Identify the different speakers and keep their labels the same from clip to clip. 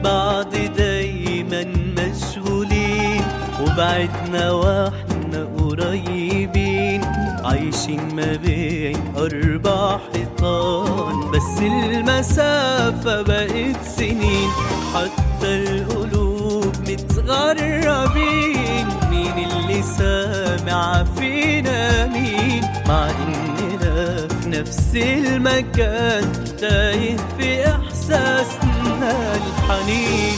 Speaker 1: بعض دايما مشغولين وبعدنا واحنا قريبين عايشين ما بين أربع حيطان بس المسافة بقت سنين حتى القلوب متغربين مين اللي سامع فينا مين مع إننا في نفس المكان تايه في إحساسنا الحنين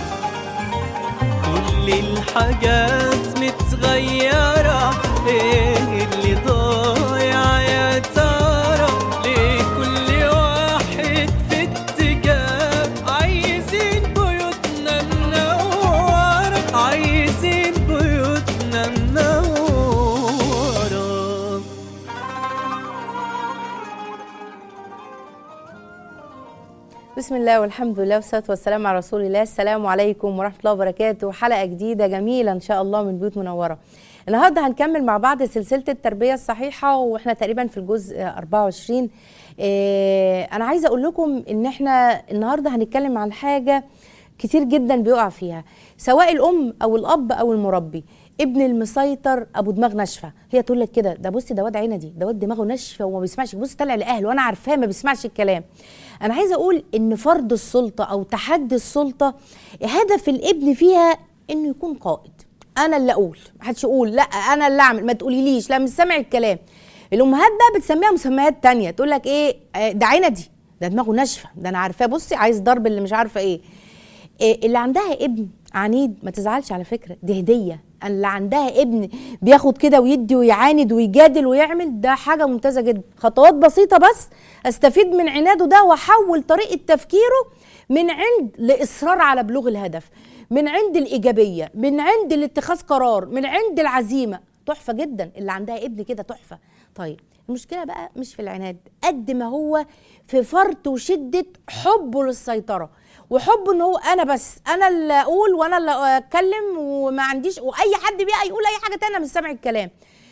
Speaker 1: كل الحاجات متغيرة ايه اللي ضايع يا ترى ليه كل واحد في اتجاه عايزين بيوتنا منورة عايزين بيوتنا منورة
Speaker 2: بسم الله والحمد لله والصلاه والسلام على رسول الله السلام عليكم ورحمه الله وبركاته حلقه جديده جميله ان شاء الله من بيوت منوره النهارده هنكمل مع بعض سلسله التربيه الصحيحه واحنا تقريبا في الجزء 24 إيه انا عايزه اقول لكم ان احنا النهارده هنتكلم عن حاجه كتير جدا بيقع فيها سواء الام او الاب او المربي ابن المسيطر ابو دماغ ناشفه هي تقول لك كده ده بصي ده واد عندي ده واد دماغه ناشفه وما بيسمعش بص طلع لاهله وانا عارفاه ما بيسمعش الكلام انا عايزه اقول ان فرض السلطه او تحدي السلطه هدف الابن فيها انه يكون قائد انا اللي اقول محدش يقول لا انا اللي اعمل ما تقوليليش لا مش سامع الكلام الامهات بقى بتسميها مسميات تانية تقول لك ايه آه، ده عندي ده دماغه ناشفه ده انا عارفاه بصي عايز ضرب اللي مش عارفه ايه إيه اللي عندها ابن عنيد ما تزعلش على فكره دي هديه اللي عندها ابن بياخد كده ويدي ويعاند ويجادل ويعمل ده حاجه ممتازه جدا خطوات بسيطه بس استفيد من عناده ده واحول طريقه تفكيره من عند لاصرار على بلوغ الهدف من عند الايجابيه من عند الاتخاذ قرار من عند العزيمه تحفه جدا اللي عندها ابن كده تحفه طيب المشكله بقى مش في العناد قد ما هو في فرط وشده حبه للسيطره وحبه ان هو انا بس انا اللي اقول وانا اللي اتكلم وما عنديش واي حد بقى يقول اي حاجه تانية مش سامع الكلام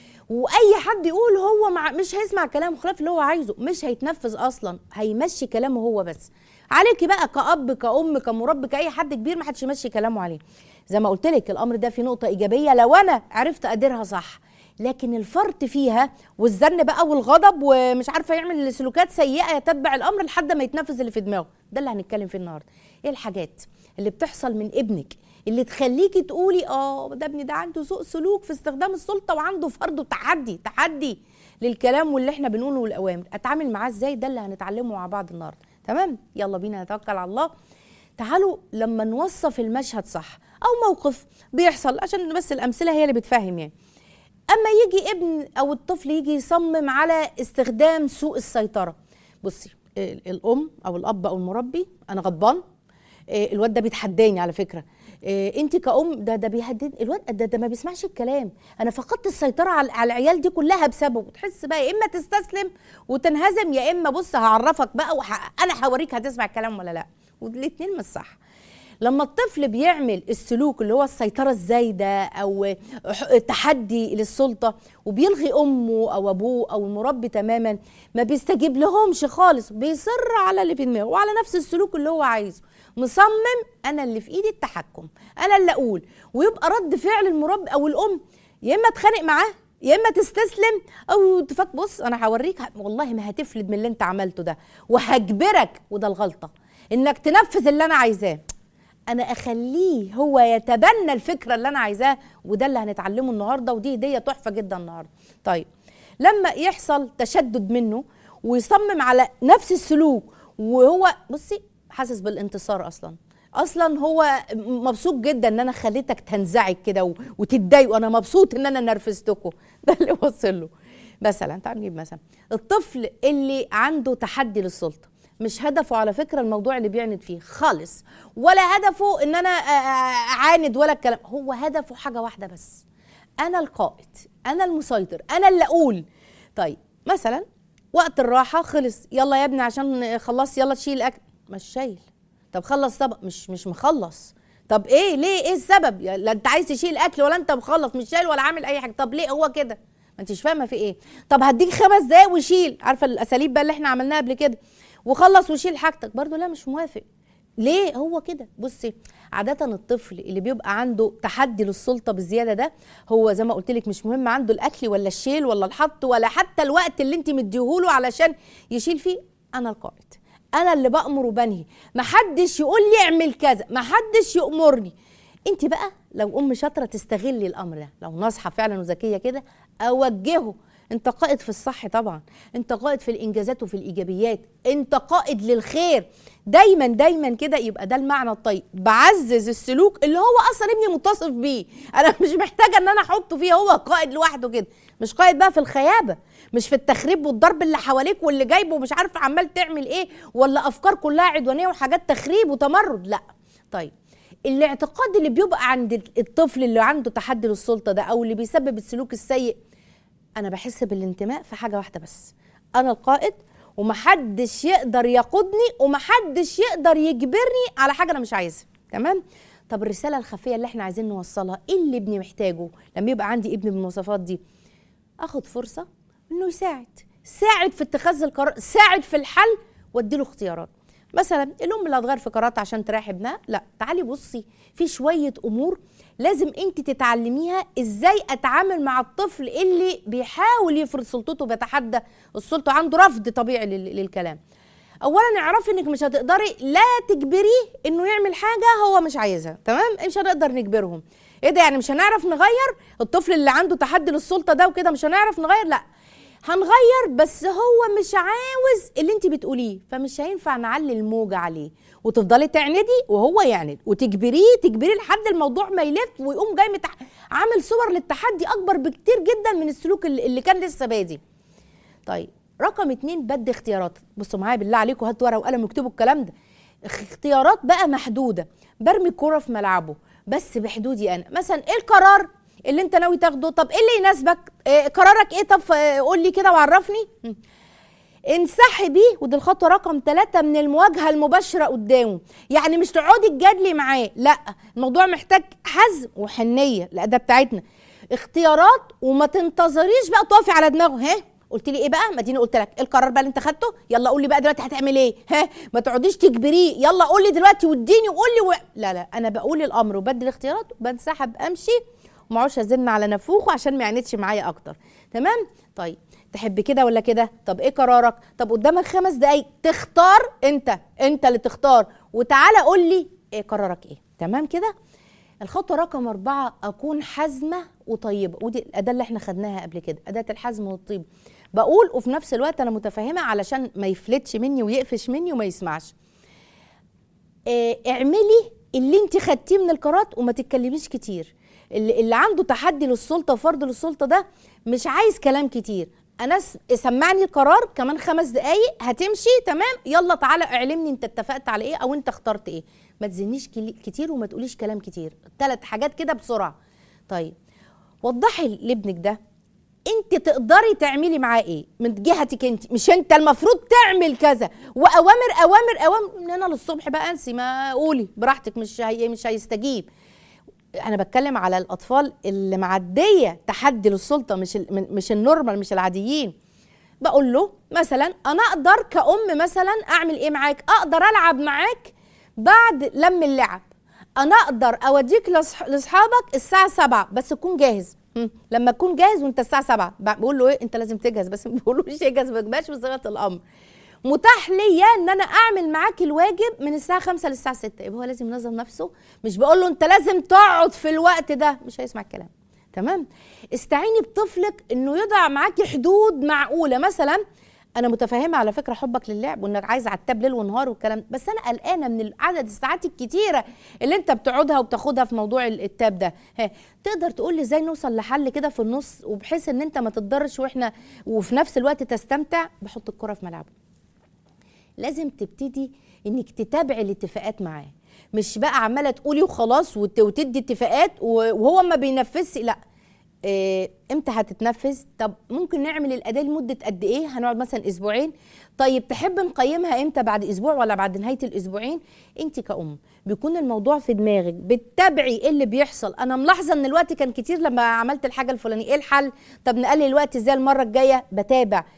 Speaker 2: واي حد يقول هو مع مش هيسمع كلام خلاف اللي هو عايزه مش هيتنفذ اصلا هيمشي كلامه هو بس عليكي بقى كأب كأم كمربي كأي حد كبير ما حدش يمشي كلامه عليه زي ما قلت لك الامر ده فيه نقطه ايجابيه لو انا عرفت اديرها صح لكن الفرط فيها والزن بقى والغضب ومش عارفه يعمل سلوكات سيئه تتبع الامر لحد ما يتنفذ اللي في دماغه ده اللي هنتكلم فيه النهارده ايه الحاجات اللي بتحصل من ابنك اللي تخليكي تقولي اه ده ابني ده عنده سوء سلوك في استخدام السلطه وعنده فرض وتحدي تحدي للكلام واللي احنا بنقوله والاوامر اتعامل معاه ازاي ده اللي هنتعلمه مع بعض النهارده تمام يلا بينا نتوكل على الله تعالوا لما نوصف المشهد صح او موقف بيحصل عشان بس الامثله هي اللي بتفهم يعني اما يجي ابن او الطفل يجي يصمم على استخدام سوء السيطره بصي ال- الام او الاب او المربي انا غضبان إيه، الواد ده بيتحداني على فكره إيه، انت كأم ده ده بيهدد الواد ده ده ما بيسمعش الكلام انا فقدت السيطره على على العيال دي كلها بسببه تحس بقى يا اما تستسلم وتنهزم يا اما بص هعرفك بقى وح... انا هوريك هتسمع الكلام ولا لا والاثنين مش صح لما الطفل بيعمل السلوك اللي هو السيطرة الزايدة أو ح- تحدي للسلطة وبيلغي أمه أو أبوه أو المربي تماما ما بيستجيب لهمش خالص بيصر على اللي في دماغه وعلى نفس السلوك اللي هو عايزه مصمم أنا اللي في إيدي التحكم أنا اللي أقول ويبقى رد فعل المربي أو الأم يا إما اتخانق معاه يا اما تستسلم او تفك بص انا هوريك ه- والله ما هتفلت من اللي انت عملته ده وهجبرك وده الغلطه انك تنفذ اللي انا عايزاه انا اخليه هو يتبنى الفكره اللي انا عايزاها وده اللي هنتعلمه النهارده ودي هديه تحفه جدا النهارده طيب لما يحصل تشدد منه ويصمم على نفس السلوك وهو بصي حاسس بالانتصار اصلا اصلا هو مبسوط جدا ان انا خليتك تنزعج كده و- وتتضايق وانا مبسوط ان انا نرفزتكم ده اللي وصل له مثلا تعال نجيب مثلا الطفل اللي عنده تحدي للسلطه مش هدفه على فكره الموضوع اللي بيعند فيه خالص ولا هدفه ان انا آه، آه، اعاند ولا الكلام هو هدفه حاجه واحده بس انا القائد انا المسيطر انا اللي اقول طيب مثلا وقت الراحه خلص يلا يا ابني عشان خلصت يلا تشيل الاكل مش شايل طب خلص طبق مش مش مخلص طب ايه ليه ايه السبب يا- لا انت عايز تشيل اكل ولا انت مخلص مش شايل ولا عامل اي حاجه طب ليه هو كده ما انتش فاهمه في ايه طب هديك خمس دقايق وشيل عارفه الاساليب بقى اللي احنا عملناها قبل كده وخلص وشيل حاجتك برضو لا مش موافق ليه هو كده بصي عادة الطفل اللي بيبقى عنده تحدي للسلطة بالزيادة ده هو زي ما قلت لك مش مهم عنده الأكل ولا الشيل ولا الحط ولا حتى الوقت اللي انت مديهوله علشان يشيل فيه أنا القائد أنا اللي بأمر وبنهي محدش يقول لي اعمل كذا محدش يأمرني انت بقى لو ام شاطره تستغلي الامر ده لو ناصحه فعلا وذكيه كده اوجهه انت قائد في الصح طبعا انت قائد في الانجازات وفي الايجابيات انت قائد للخير دايما دايما كده يبقى ده المعنى الطيب بعزز السلوك اللي هو اصلا ابني متصف بيه انا مش محتاجه ان انا احطه فيه هو قائد لوحده كده مش قائد بقى في الخيابه مش في التخريب والضرب اللي حواليك واللي جايبه ومش عارفه عمال تعمل ايه ولا افكار كلها عدوانيه وحاجات تخريب وتمرد لا طيب الاعتقاد اللي بيبقى عند الطفل اللي عنده تحدي للسلطه ده او اللي بيسبب السلوك السيء انا بحس بالانتماء في حاجه واحده بس انا القائد ومحدش يقدر يقودني ومحدش يقدر يجبرني على حاجه انا مش عايزها تمام طب الرساله الخفيه اللي احنا عايزين نوصلها ايه اللي ابني محتاجه لما يبقى عندي ابن بالمواصفات دي اخد فرصه انه يساعد ساعد في اتخاذ القرار ساعد في الحل واديله اختيارات مثلا الام اللي هتغير في قراراتها عشان تريح ابنها لا تعالي بصي في شويه امور لازم انت تتعلميها ازاي اتعامل مع الطفل اللي بيحاول يفرض سلطته بيتحدى السلطه عنده رفض طبيعي لل- للكلام اولا اعرفي انك مش هتقدري لا تجبريه انه يعمل حاجه هو مش عايزها تمام مش هنقدر نجبرهم ايه ده يعني مش هنعرف نغير الطفل اللي عنده تحدي للسلطه ده وكده مش هنعرف نغير لا هنغير بس هو مش عاوز اللي انت بتقوليه فمش هينفع نعلي الموجة عليه وتفضلي تعندي وهو يعند وتجبريه تجبريه لحد الموضوع ما يلف ويقوم جاي متح... عامل صور للتحدي اكبر بكتير جدا من السلوك اللي, اللي كان لسه بادي طيب رقم اتنين بدي اختيارات بصوا معايا بالله عليكم هاتوا ورقه وقلم واكتبوا الكلام ده اختيارات بقى محدوده برمي الكوره في ملعبه بس بحدودي انا مثلا ايه القرار اللي انت ناوي تاخده طب ايه اللي يناسبك إيه قرارك ايه طب ف- قول لي كده وعرفني م. انسحبي ودي الخطوه رقم ثلاثة من المواجهه المباشره قدامه يعني مش تقعدي تجادلي معاه لا الموضوع محتاج حزم وحنيه الاداه بتاعتنا اختيارات وما تنتظريش بقى تقفي على دماغه ها قلت لي ايه بقى ما اديني قلت لك ايه القرار بقى اللي انت خدته يلا قول لي بقى دلوقتي هتعمل ايه ها ما تقعديش تجبريه يلا قول لي دلوقتي واديني وقول لي و... لا لا انا بقول الامر وبدي الاختيارات وبنسحب امشي وما اقعدش ازن على نافوخه عشان ما يعندش معايا اكتر تمام طيب تحب كده ولا كده طب ايه قرارك طب قدامك خمس دقايق تختار انت انت اللي تختار وتعالى قول لي ايه قرارك ايه تمام كده الخطوه رقم أربعة أكون حازمة وطيبة ودي الأداة اللي احنا خدناها قبل كده أداة الحزم والطيب بقول وفي نفس الوقت أنا متفهمة علشان ما يفلتش مني ويقفش مني وما يسمعش آه، اعملي اللي انت خدتيه من القرارات وما تتكلميش كتير اللي, اللي عنده تحدي للسلطه وفرض للسلطه ده مش عايز كلام كتير انا س- سمعني القرار كمان خمس دقايق هتمشي تمام يلا تعالى اعلمني انت اتفقت على ايه او انت اخترت ايه ما تزنيش كلي- كتير وما تقوليش كلام كتير ثلاث حاجات كده بسرعه طيب وضحي لابنك ده انت تقدري تعملي معاه ايه من جهتك انت مش انت المفروض تعمل كذا واوامر اوامر اوامر من هنا للصبح بقى انسي ما قولي براحتك مش هي مش هيستجيب انا بتكلم على الاطفال اللي معديه تحدي للسلطه مش ال- من- مش النورمال مش العاديين بقول له مثلا انا اقدر كأم مثلا اعمل ايه معاك اقدر العب معاك بعد لم اللعب انا اقدر اوديك لأصح- لاصحابك الساعه 7 بس تكون جاهز مم. لما تكون جاهز وانت الساعه 7 بقول له ايه انت لازم تجهز بس ما بقولوش يجهز ما تبقاش بصيغه الامر متاح ليا ان انا اعمل معاك الواجب من الساعه 5 للساعه 6 يبقى هو لازم ينظم نفسه مش بقول له انت لازم تقعد في الوقت ده مش هيسمع الكلام تمام استعيني بطفلك انه يضع معاكي حدود معقوله مثلا انا متفهمه على فكره حبك للعب وانك عايز على التاب ليل ونهار والكلام ده، بس انا قلقانه من عدد الساعات الكتيره اللي انت بتقعدها وبتاخدها في موضوع ال- التاب ده ها تقدر تقول لي ازاي نوصل لحل كده في النص وبحيث ان انت ما تتضرش واحنا وفي نفس الوقت تستمتع بحط الكره في ملعبه لازم تبتدي انك تتابعي الاتفاقات معاه مش بقى عماله تقولي وخلاص وت- وتدي اتفاقات و- وهو ما بينفذش لا إيه امتى هتتنفذ طب ممكن نعمل الاداه لمده قد ايه هنقعد مثلا اسبوعين طيب تحب نقيمها امتى بعد اسبوع ولا بعد نهايه الاسبوعين انت كأم بيكون الموضوع في دماغك بتتابعي ايه اللي بيحصل انا ملاحظه ان الوقت كان كتير لما عملت الحاجه الفلانيه ايه الحل طب نقلل الوقت ازاي المره الجايه بتابع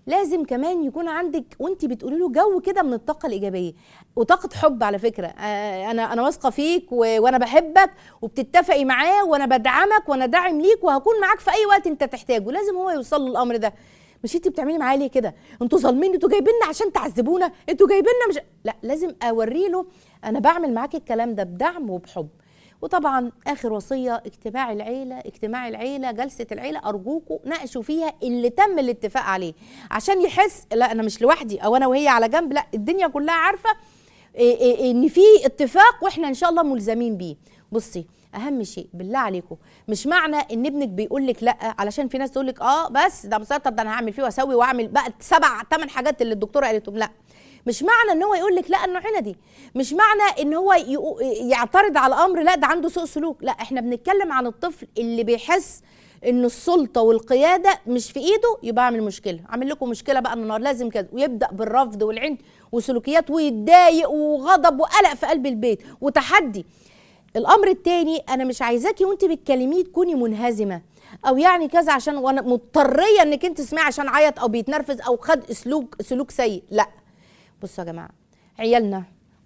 Speaker 2: لازم كمان يكون عندك وانت بتقولي له جو كده من الطاقه الايجابيه وطاقه حب على فكره آه، انا انا واثقه فيك و- وانا بحبك وبتتفقي معاه وانا بدعمك وانا داعم ليك وهكون معاك في اي وقت انت تحتاجه لازم هو يوصل له الامر ده مش انت بتعملي معايا ليه كده انتوا ظالمين انتوا جايبيننا عشان تعذبونا انتوا جايبيننا مش لا لازم اوري له انا بعمل معاك الكلام ده بدعم وبحب وطبعا اخر وصيه اجتماع العيله اجتماع العيله جلسه العيله ارجوكم ناقشوا فيها اللي تم الاتفاق عليه عشان يحس لا انا مش لوحدي او انا وهي على جنب لا الدنيا كلها عارفه إيه إيه إيه ان في اتفاق واحنا ان شاء الله ملزمين بيه بصي اهم شيء بالله عليكم مش معنى ان ابنك بيقول لك لا علشان في ناس تقول لك اه بس ده مسيطر ده انا هعمل فيه واسوي واعمل بقى سبع ثمان حاجات اللي الدكتوره قالتهم لا مش معنى ان هو يقول لك لا انه عندي مش معنى ان هو يقو- يعترض على امر لا ده عنده سوء سلوك لا احنا بنتكلم عن الطفل اللي بيحس ان السلطه والقياده مش في ايده يبقى اعمل مشكله عامل لكم مشكله بقى النهار لازم كذا ويبدا بالرفض والعند وسلوكيات ويتضايق وغضب وقلق في قلب البيت وتحدي الامر التاني انا مش عايزاكي وانت بتكلميه تكوني منهزمه او يعني كذا عشان وانا مضطريه انك انت تسمعي عشان عيط او بيتنرفز او خد سلوك سلوك سيء لا بصوا يا جماعه عيالنا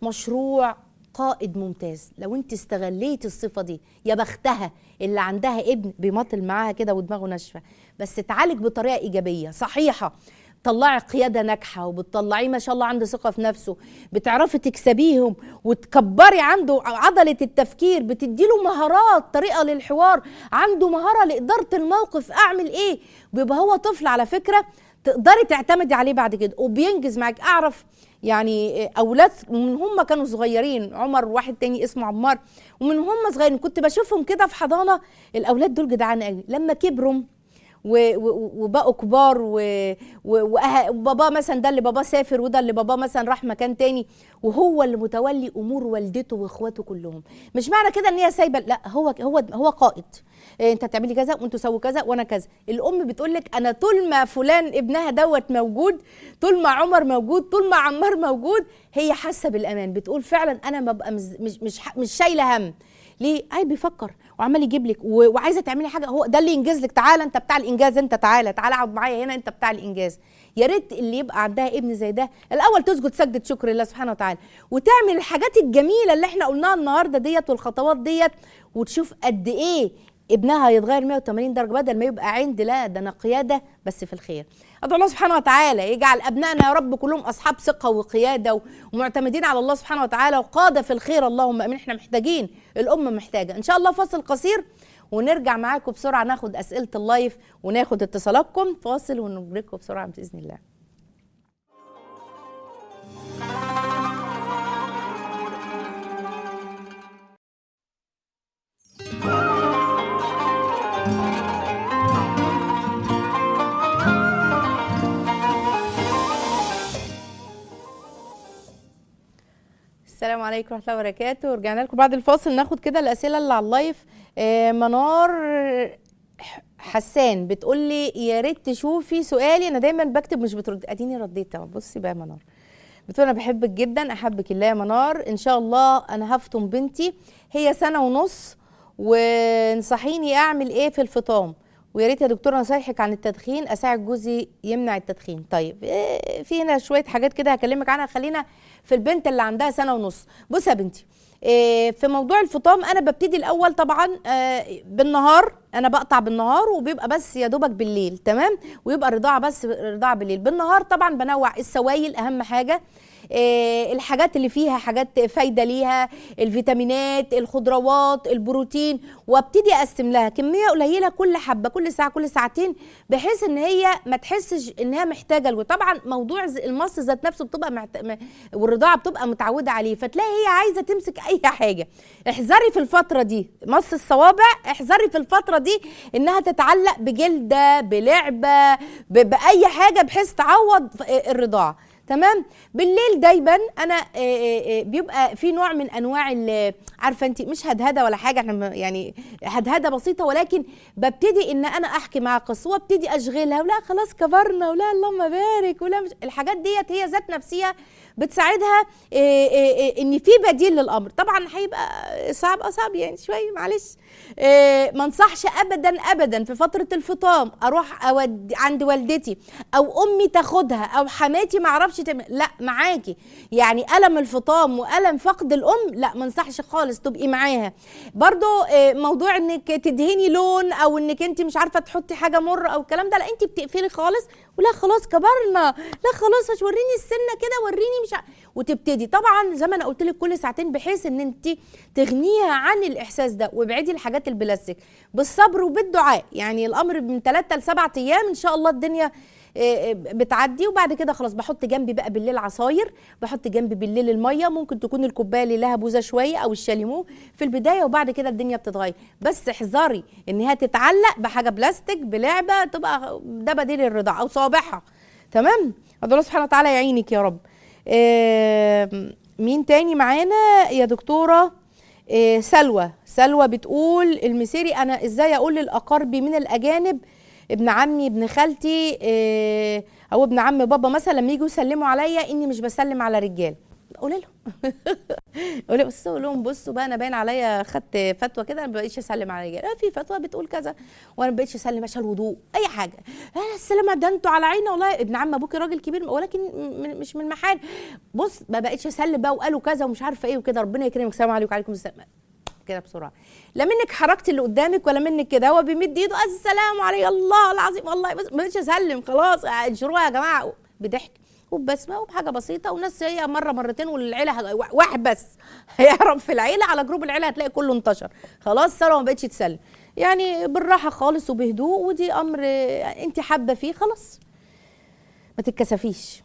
Speaker 2: مشروع قائد ممتاز لو انت استغليتي الصفه دي يا بختها اللي عندها ابن بيماطل معاها كده ودماغه ناشفه بس تعالج بطريقه ايجابيه صحيحه طلعي قياده ناجحه وبتطلعيه ما شاء الله عنده ثقه في نفسه بتعرفي تكسبيهم وتكبري عنده عضله التفكير بتديله مهارات طريقه للحوار عنده مهاره لاداره الموقف اعمل ايه بيبقى هو طفل على فكره تقدري تعتمدي عليه بعد كده وبينجز معاك اعرف يعني اولاد من هم كانوا صغيرين عمر واحد تاني اسمه عمار ومن هم صغيرين كنت بشوفهم كده في حضانه الاولاد دول جدعان قوي لما كبروا و- و- وبقوا كبار و- و- وأه- وبابا مثلا ده اللي باباه سافر وده اللي باباه مثلا راح مكان تاني وهو اللي متولي امور والدته واخواته كلهم مش معنى كده ان هي سايبه لا هو هو هو قائد إيه انت تعملي كذا وانتوا سووا كذا وانا كذا الام بتقول لك انا طول ما فلان ابنها دوت موجود طول ما عمر موجود طول ما عمار موجود هي حاسه بالامان بتقول فعلا انا ما ببقى مش مش مش, مش شايله هم ليه؟ اي بيفكر وعمال يجيب لك و- وعايزه تعملي حاجه هو ده اللي ينجز لك تعالى انت بتاع الانجاز انت تعالى تعالى اقعد معايا هنا انت بتاع الانجاز يا ريت اللي يبقى عندها ابن زي ده الاول تسجد سجده شكر لله سبحانه وتعالى وتعمل الحاجات الجميله اللي احنا قلناها النهارده ديت والخطوات ديت وتشوف قد ايه ابنها هيتغير 180 درجه بدل ما يبقى عند لا ده انا قياده بس في الخير ادعو الله سبحانه وتعالى يجعل ابنائنا يا رب كلهم اصحاب ثقه وقياده و- ومعتمدين على الله سبحانه وتعالى وقاده في الخير اللهم امين احنا محتاجين الامه محتاجه ان شاء الله فاصل قصير ونرجع معاكم بسرعه ناخد اسئله اللايف وناخد اتصالاتكم فاصل ونجريكم بسرعه باذن الله السلام عليكم ورحمه الله وبركاته ورجعنا لكم بعد الفاصل ناخد كده الاسئله اللي على اللايف آه، منار حسان بتقول لي يا ريت تشوفي سؤالي انا دايما بكتب مش بترد اديني رديت اهو بصي بقى يا منار بتقول انا بحبك جدا احبك الله يا منار ان شاء الله انا هفطم بنتي هي سنه ونص وانصحيني اعمل ايه في الفطام ويا ريت يا دكتوره نصايحك عن التدخين اساعد جوزي يمنع التدخين طيب إيه في هنا شويه حاجات كده هكلمك عنها خلينا في البنت اللي عندها سنه ونص بصي يا بنتي إيه في موضوع الفطام انا ببتدي الاول طبعا آه، بالنهار انا بقطع بالنهار وبيبقى بس يا دوبك بالليل تمام ويبقى الرضاعه بس الرضاعه بالليل بالنهار طبعا بنوع السوائل اهم حاجه آه، الحاجات اللي فيها حاجات فايده ليها الفيتامينات الخضروات البروتين وابتدي اقسم لها كميه قليله كل حبه كل ساعه كل ساعتين بحيث ان هي ما تحسش ان هي محتاجه الو طبعا موضوع ز- المص ذات نفسه بتبقى محت... م- والرضاعه بتبقى متعوده عليه فتلاقي هي عايزه تمسك اي حاجه احذري في الفتره دي مص الصوابع احذري في الفتره دي انها تتعلق بجلده بلعبه ب... باي حاجه بحيث تعوض ف- الرضاعه تمام بالليل دايما انا آه، آه، آه، بيبقى في نوع من انواع ال- عارفه انت مش هدهده ولا حاجه احنا م- يعني هدهده بسيطه ولكن ببتدي ان انا احكي معاها قصه وابتدي اشغلها ولا خلاص كبرنا ولا اللهم بارك ولا مش الحاجات ديت هي ذات نفسها بتساعدها إيه إيه إيه ان في بديل للامر طبعا هيبقى صعب اصعب يعني شويه معلش إيه ما انصحش ابدا ابدا في فتره الفطام اروح أود عند والدتي او امي تاخدها او حماتي ما اعرفش تعمل لا معاكي يعني الم الفطام والم فقد الام لا ما انصحش خالص تبقي معاها برضو إيه موضوع انك تدهني لون او انك انت مش عارفه تحطي حاجه مر او الكلام ده لا انت بتقفلي خالص ولا خلاص كبرنا لا خلاص مش وريني السنه كده وريني مش ع... وتبتدي طبعا زي ما انا قلت لك كل ساعتين بحيث ان انت تغنيها عن الاحساس ده وابعدي الحاجات البلاستيك بالصبر وبالدعاء يعني الامر من 3 ل 7 ايام ان شاء الله الدنيا آه، بتعدي وبعد كده خلاص بحط جنبي بقى بالليل عصاير بحط جنبي بالليل الميه ممكن تكون الكوبايه اللي لها بوزه شويه او الشاليمو في البدايه وبعد كده الدنيا بتتغير بس احذري انها تتعلق بحاجه بلاستيك بلعبه تبقى ده بديل الرضاعه او صابعها تمام الله سبحانه وتعالى يعينك يا رب آه، مين تاني معانا يا دكتوره آه، سلوى سلوى بتقول المسيري انا ازاي اقول للاقاربي من الاجانب ابن عمي ابن خالتي آه، او ابن عم بابا مثلا لما يجوا يسلموا عليا اني مش بسلم على رجال قولي لهم قولي بصوا قول لهم بصوا بقى انا باين عليا خدت فتوى كده انا ما بقيتش اسلم على رجال آه، في فتوى بتقول كذا وانا ما بقيتش اسلم عشان الوضوء اي حاجه آه السلامه ده انتوا على عيني والله ابن عم ابوكي راجل كبير ولكن م- مش من محال بص ما بقيتش اسلم بقى وقالوا كذا ومش عارفه ايه وكده ربنا يكرمك السلام عليكم وعليكم السلام كده بسرعه لا منك حركت اللي قدامك ولا منك كده هو بيمد ايده السلام عليكم الله العظيم والله بس ما بقتش اسلم خلاص انشروها يا جماعه بضحك وببسمه وبحاجه بسيطه والناس هي مره مرتين والعيله هت... واحد بس هيعرف في العيله على جروب العيله هتلاقي كله انتشر خلاص ساره ما بقتش تسلم يعني بالراحه خالص وبهدوء ودي امر انت حابه فيه خلاص ما تتكسفيش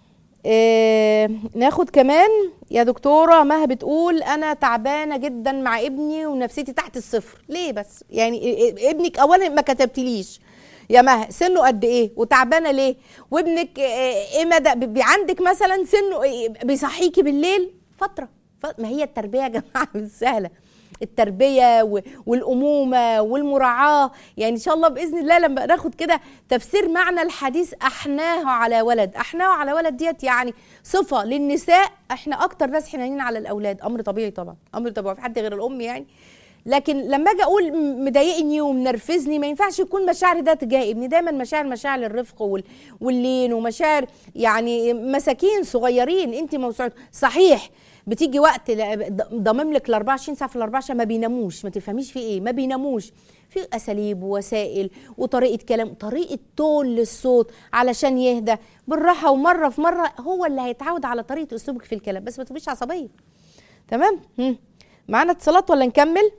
Speaker 2: إيه ناخد كمان يا دكتوره مها بتقول انا تعبانه جدا مع ابني ونفسيتي تحت الصفر ليه بس يعني إيه- إيه- ابنك اولا ما كتبتليش يا مها سنه قد ايه وتعبانه ليه وابنك ايه إيه مدى بي- عندك مثلا سنه إيه بيصحيكي بالليل فتره ف- ما هي التربيه يا جماعه مش سهله التربيه و- والامومه والمراعاه يعني ان شاء الله باذن الله لما ناخد كده تفسير معنى الحديث احناه على ولد احناه على ولد ديت يعني صفه للنساء احنا اكتر ناس حنينين على الاولاد امر طبيعي طبعا امر طبيعي في حد غير الام يعني لكن لما اجي اقول م- مضايقني ومنرفزني ما ينفعش يكون مشاعري ده تجاه ابني دايما مشاعر مشاعر الرفق وال- واللين ومشاعر يعني مساكين صغيرين انت موسوعه صحيح بتيجي وقت ل- ض- ضامم لك ال 24 ساعه في ال 24 ما بيناموش ما تفهميش في ايه ما بيناموش في اساليب ووسائل وطريقه كلام طريقه تون للصوت علشان يهدى بالراحه ومره في مره هو اللي هيتعود على طريقه اسلوبك في الكلام بس ما تبقيش عصبيه تمام هم. معانا اتصالات ولا نكمل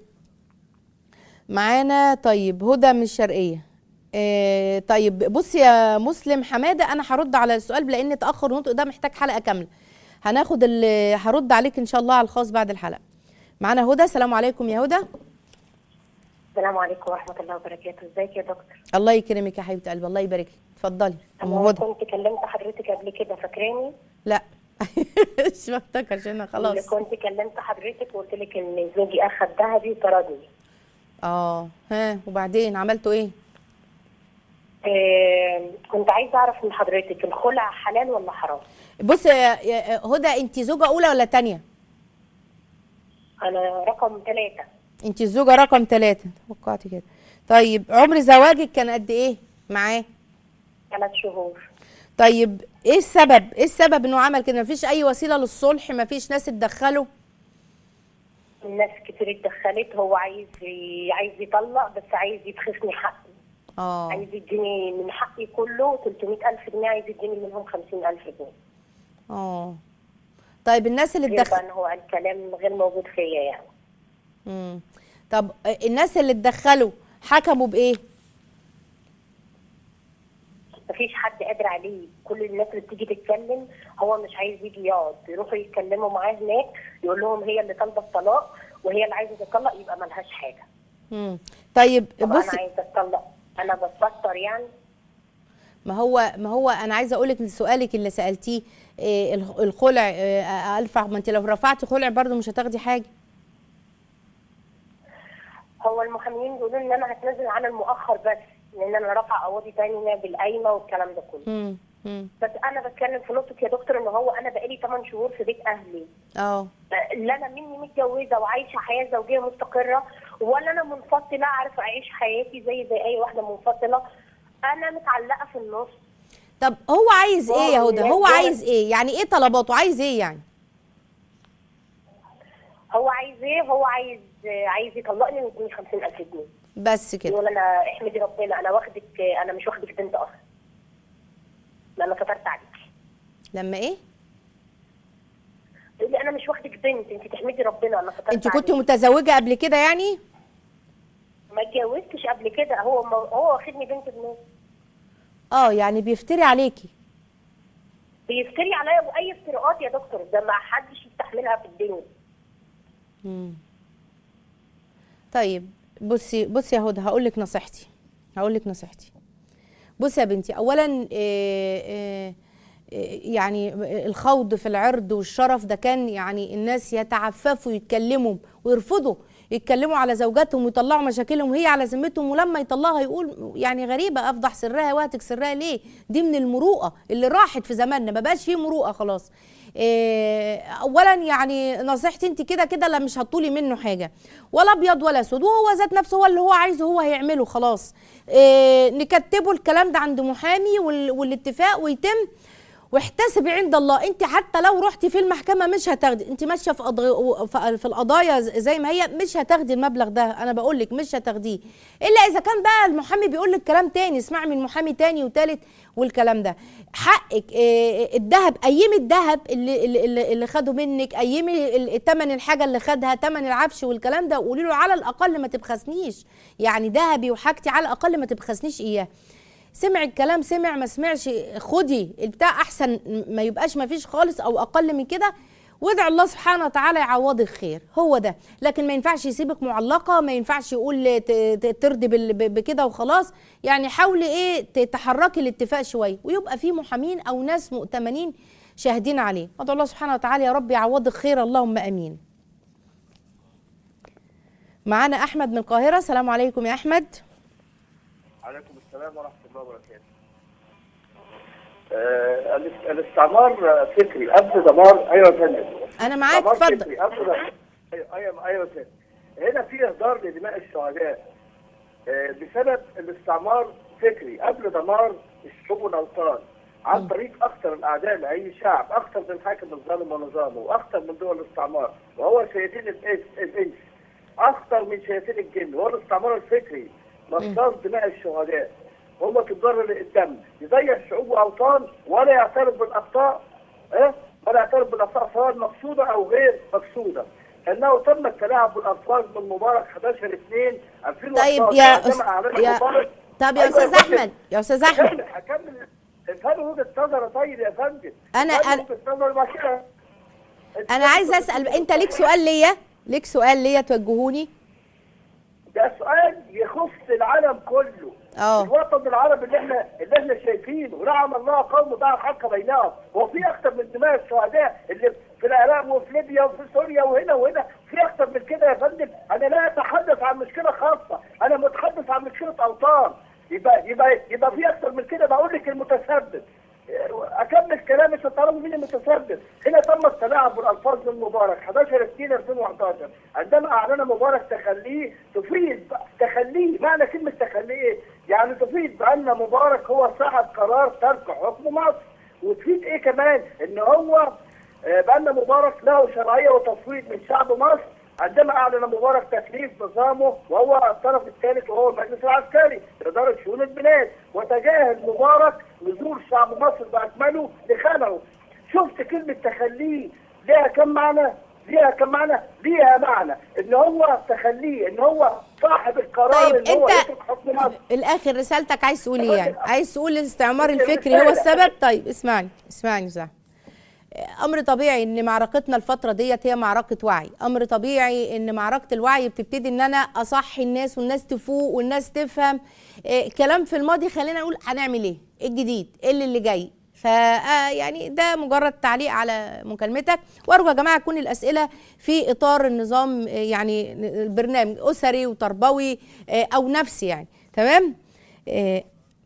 Speaker 2: معانا طيب هدى من الشرقيه آه طيب بص يا مسلم حماده انا هرد على السؤال لان تاخر النطق ده محتاج حلقه كامله هناخد ال- هرد عليك ان شاء الله على الخاص بعد الحلقه معانا هدى السلام عليكم يا هدى
Speaker 3: السلام عليكم ورحمة الله وبركاته، ازيك يا دكتور؟
Speaker 2: الله يكرمك يا حبيبه قلبي الله يبارك لك اتفضلي ام
Speaker 3: أنا
Speaker 2: هدى
Speaker 3: كنت كلمت حضرتك قبل كده فاكراني؟
Speaker 2: لا مش بفتكر عشان أنا
Speaker 3: اللي
Speaker 2: خلاص
Speaker 3: كنت كلمت حضرتك وقلت لك إن زوجي أخد ذهبي وطردني.
Speaker 2: اه ها وبعدين عملتوا ايه
Speaker 3: آه كنت عايزة أعرف من حضرتك الخلع حلال ولا حرام؟
Speaker 2: بص يا يا هدى انت زوجه اولى ولا تانية
Speaker 3: أنا رقم ثلاثة
Speaker 2: انت الزوجه رقم ثلاثة توقعت كده طيب عمر زواجك كان قد ايه معاه
Speaker 3: ثلاث شهور.
Speaker 2: طيب ايه السبب ايه السبب انه عمل كده مفيش اي وسيله للصلح مفيش ناس اتدخلوا
Speaker 3: الناس كتير اتدخلت هو عايز ي- عايز يطلق بس عايز يبخسني حقي.
Speaker 2: اه
Speaker 3: عايز يديني من حقي كله 300000 جنيه عايز يديني منهم 50000 جنيه.
Speaker 2: اه طيب الناس اللي
Speaker 3: غير بقى
Speaker 2: اتدخل
Speaker 3: إن هو قال كلام غير موجود فيا يعني.
Speaker 2: مم. طب الناس اللي اتدخلوا حكموا بايه
Speaker 3: مفيش حد قادر عليه كل الناس اللي بتيجي تتكلم هو مش عايز يجي يقعد يروحوا يتكلموا معاه هناك يقول لهم هي اللي طالبه الطلاق وهي اللي عايزه تطلق يبقى ملهاش حاجه
Speaker 2: مم. طيب
Speaker 3: طب
Speaker 2: بص
Speaker 3: انا عايزه اتطلق انا بتبطر يعني
Speaker 2: ما هو ما هو انا عايزه اقول لك سؤالك اللي سالتيه إيه الخ- الخلع إيه الفع ما انت لو رفعتي خلع برضه مش هتاخدي حاجه
Speaker 3: هو المحامين بيقولوا ان انا هتنزل عن المؤخر بس لان انا رافعه قواضي تانية بالقايمه والكلام ده كله
Speaker 2: مم. مم.
Speaker 3: بس انا بتكلم في نقطه يا دكتور ان هو انا بقالي 8 شهور في بيت اهلي
Speaker 2: اه
Speaker 3: لا انا مني متجوزه وعايشه حياه زوجيه مستقره ولا انا منفصله عارفه اعيش حياتي زي زي اي واحده منفصله انا متعلقه في النص
Speaker 2: طب هو عايز ايه يا هدى هو
Speaker 3: والله
Speaker 2: عايز ايه يعني ايه طلباته عايز ايه يعني
Speaker 3: هو عايز ايه هو عايز عايز يطلقني ويديني 50000 جنيه
Speaker 2: بس كده
Speaker 3: يقول انا احمدي ربنا انا واخدك انا مش واخدك بنت اصلا لا انا سترت عليك
Speaker 2: لما ايه
Speaker 3: يقول لي انا مش واخدك بنت انت تحمدي ربنا انا سترت
Speaker 2: انت كنت
Speaker 3: عليك.
Speaker 2: متزوجه قبل كده يعني
Speaker 3: ما اتجوزتش قبل كده هو هو واخدني بنت ابنه
Speaker 2: اه يعني بيفتري عليكي
Speaker 3: بيفتري عليا واي افتراءات يا دكتور ده ما حدش يستحملها في الدنيا
Speaker 2: مم. طيب بصي بصي يا هدى هقول لك نصيحتي هقول لك نصيحتي بصي يا بنتي اولا آه، آه، آه، يعني الخوض في العرض والشرف ده كان يعني الناس يتعففوا يتكلموا ويرفضوا يتكلموا على زوجاتهم ويطلعوا مشاكلهم وهي على ذمتهم ولما يطلعها يقول يعني غريبه افضح سرها وهتك سرها ليه دي من المروءه اللي راحت في زماننا ما بقاش فيه مروءه خلاص إيه، اولا يعني نصيحتي انت كده كده لا مش هتطولي منه حاجه ولا ابيض ولا اسود وهو ذات نفسه هو اللي هو عايزه هو هيعمله خلاص إيه، نكتبه الكلام ده عند محامي وال- والاتفاق ويتم واحتسبي عند الله انت حتى لو رحتي في المحكمه مش هتاخدي انت ماشيه في قضي... في- في القضايا ز- زي ما هي مش هتاخدي المبلغ ده انا بقول لك مش هتاخديه الا اذا كان بقى المحامي بيقول لك كلام تاني اسمعي من محامي تاني وتالت والكلام ده حقك اه، الذهب ايمي الذهب اللي اللي, اللي, اللي خده منك ايمي ال- تمن الحاجه اللي خدها تمن العفش والكلام ده وقولي له على الاقل ما تبخسنيش يعني ذهبي وحاجتي على الاقل ما تبخسنيش اياه سمع الكلام سمع ما سمعش خدي البتاع احسن ما يبقاش ما فيش خالص او اقل من كده وادعي الله سبحانه وتعالى يعوضك خير هو ده لكن ما ينفعش يسيبك معلقه ما ينفعش يقول ت- ت- ترضي بال- ب- بكده وخلاص يعني حاولي ايه ت- تحركي الاتفاق شويه ويبقى في محامين او ناس مؤتمنين شاهدين عليه ادعو الله سبحانه وتعالى يا رب يعوضك خير اللهم امين معانا احمد من القاهره السلام عليكم يا احمد
Speaker 4: عليكم السلام ورحمة الله وبركاته. آه الاست- الاستعمار فكري قبل دمار ايوه يا فندم.
Speaker 2: انا معاك
Speaker 4: دمار
Speaker 2: اتفضل
Speaker 4: فكري قبل دمار ايوه ايوه ايوه يا فندم. هنا في اهدار لدماء الشهداء آه بسبب الاستعمار فكري قبل دمار الشعوب والاوطان عن طريق اخطر الاعداء لاي شعب اخطر من الحاكم الظالم ونظامه واخطر من دول الاستعمار وهو شياطين الانس الانس اخطر من شياطين الجن وهو الاستعمار الفكري مصاص دماء الشهداء هم تجار الدم يضيع الشعوب واوطان ولا يعترف بالاخطاء اه ولا يعترف بالاخطاء سواء مقصوده او غير مقصوده انه تم التلاعب بالالفاظ من مبارك 11 2 2011
Speaker 2: طيب يا
Speaker 4: عندما
Speaker 2: أس...
Speaker 4: أعلن
Speaker 2: يا
Speaker 4: مبارك
Speaker 2: طب يا
Speaker 4: أيوة
Speaker 2: استاذ
Speaker 4: فندم.
Speaker 2: احمد يا استاذ احمد
Speaker 4: هكمل هكمل افهموا وجهه نظر طيب يا فندم
Speaker 2: أنا-
Speaker 4: افهموا
Speaker 2: أنا-
Speaker 4: وجهه نظر ما كده
Speaker 2: انا عايزه اسال انت ليك سؤال ليا ليك سؤال ليا توجهوني
Speaker 4: ده سؤال يخص العالم كله
Speaker 2: اه.
Speaker 4: الوطن العربي اللي احنا اللي احنا شايفينه رحم الله قوم ضاع الحق بينهم هو في اكتر من دماء الشهداء اللي في العراق وفي ليبيا وفي سوريا وهنا وهنا في اكتر من كده يا فندم انا لا اتحدث عن مشكله خاصه انا متحدث عن مشكله اوطان يبقى يبقى يبقى في اكتر من كده بقول لك المتسبب اكمل كلامي عشان تعرفوا مين المتسبب هنا تم التلاعب بالالفاظ من مبارك 11 2 2011 عندما اعلن مبارك تخليه تفيد تخليه معنى كلمه تخليه ايه؟ يعني تفيد بان مبارك هو صاحب قرار ترك حكم مصر وتفيد ايه كمان؟ ان هو آه، بان مبارك له شرعيه وتصويت من شعب مصر عندما اعلن مبارك تكليف نظامه وهو الطرف الثالث وهو المجلس العسكري لاداره شؤون البلاد وتجاهل مبارك نزول شعب مصر باكمله لخلعه شفت كلمه تخليه ليها كم معنى؟ ليها كم معنى؟ ليها معنى ان هو تخليه ان هو صاحب القرار
Speaker 2: طيب
Speaker 4: ان هو
Speaker 2: انت
Speaker 4: يترك حكم مصر
Speaker 2: الاخر رسالتك عايز تقول ايه يعني عايز تقول الاستعمار الفكري هو السبب طيب اسمعني اسمعني صح امر طبيعي ان معركتنا الفتره ديت هي معركه وعي امر طبيعي ان معركه الوعي بتبتدي ان انا اصحي الناس والناس تفوق والناس تفهم إيه كلام في الماضي خلينا نقول هنعمل ايه ايه الجديد ايه اللي, اللي جاي ف آه، يعني ده مجرد تعليق على مكالمتك وارجو يا جماعه تكون الاسئله في اطار النظام آه، يعني البرنامج اسري وتربوي آه، او نفسي يعني تمام آه،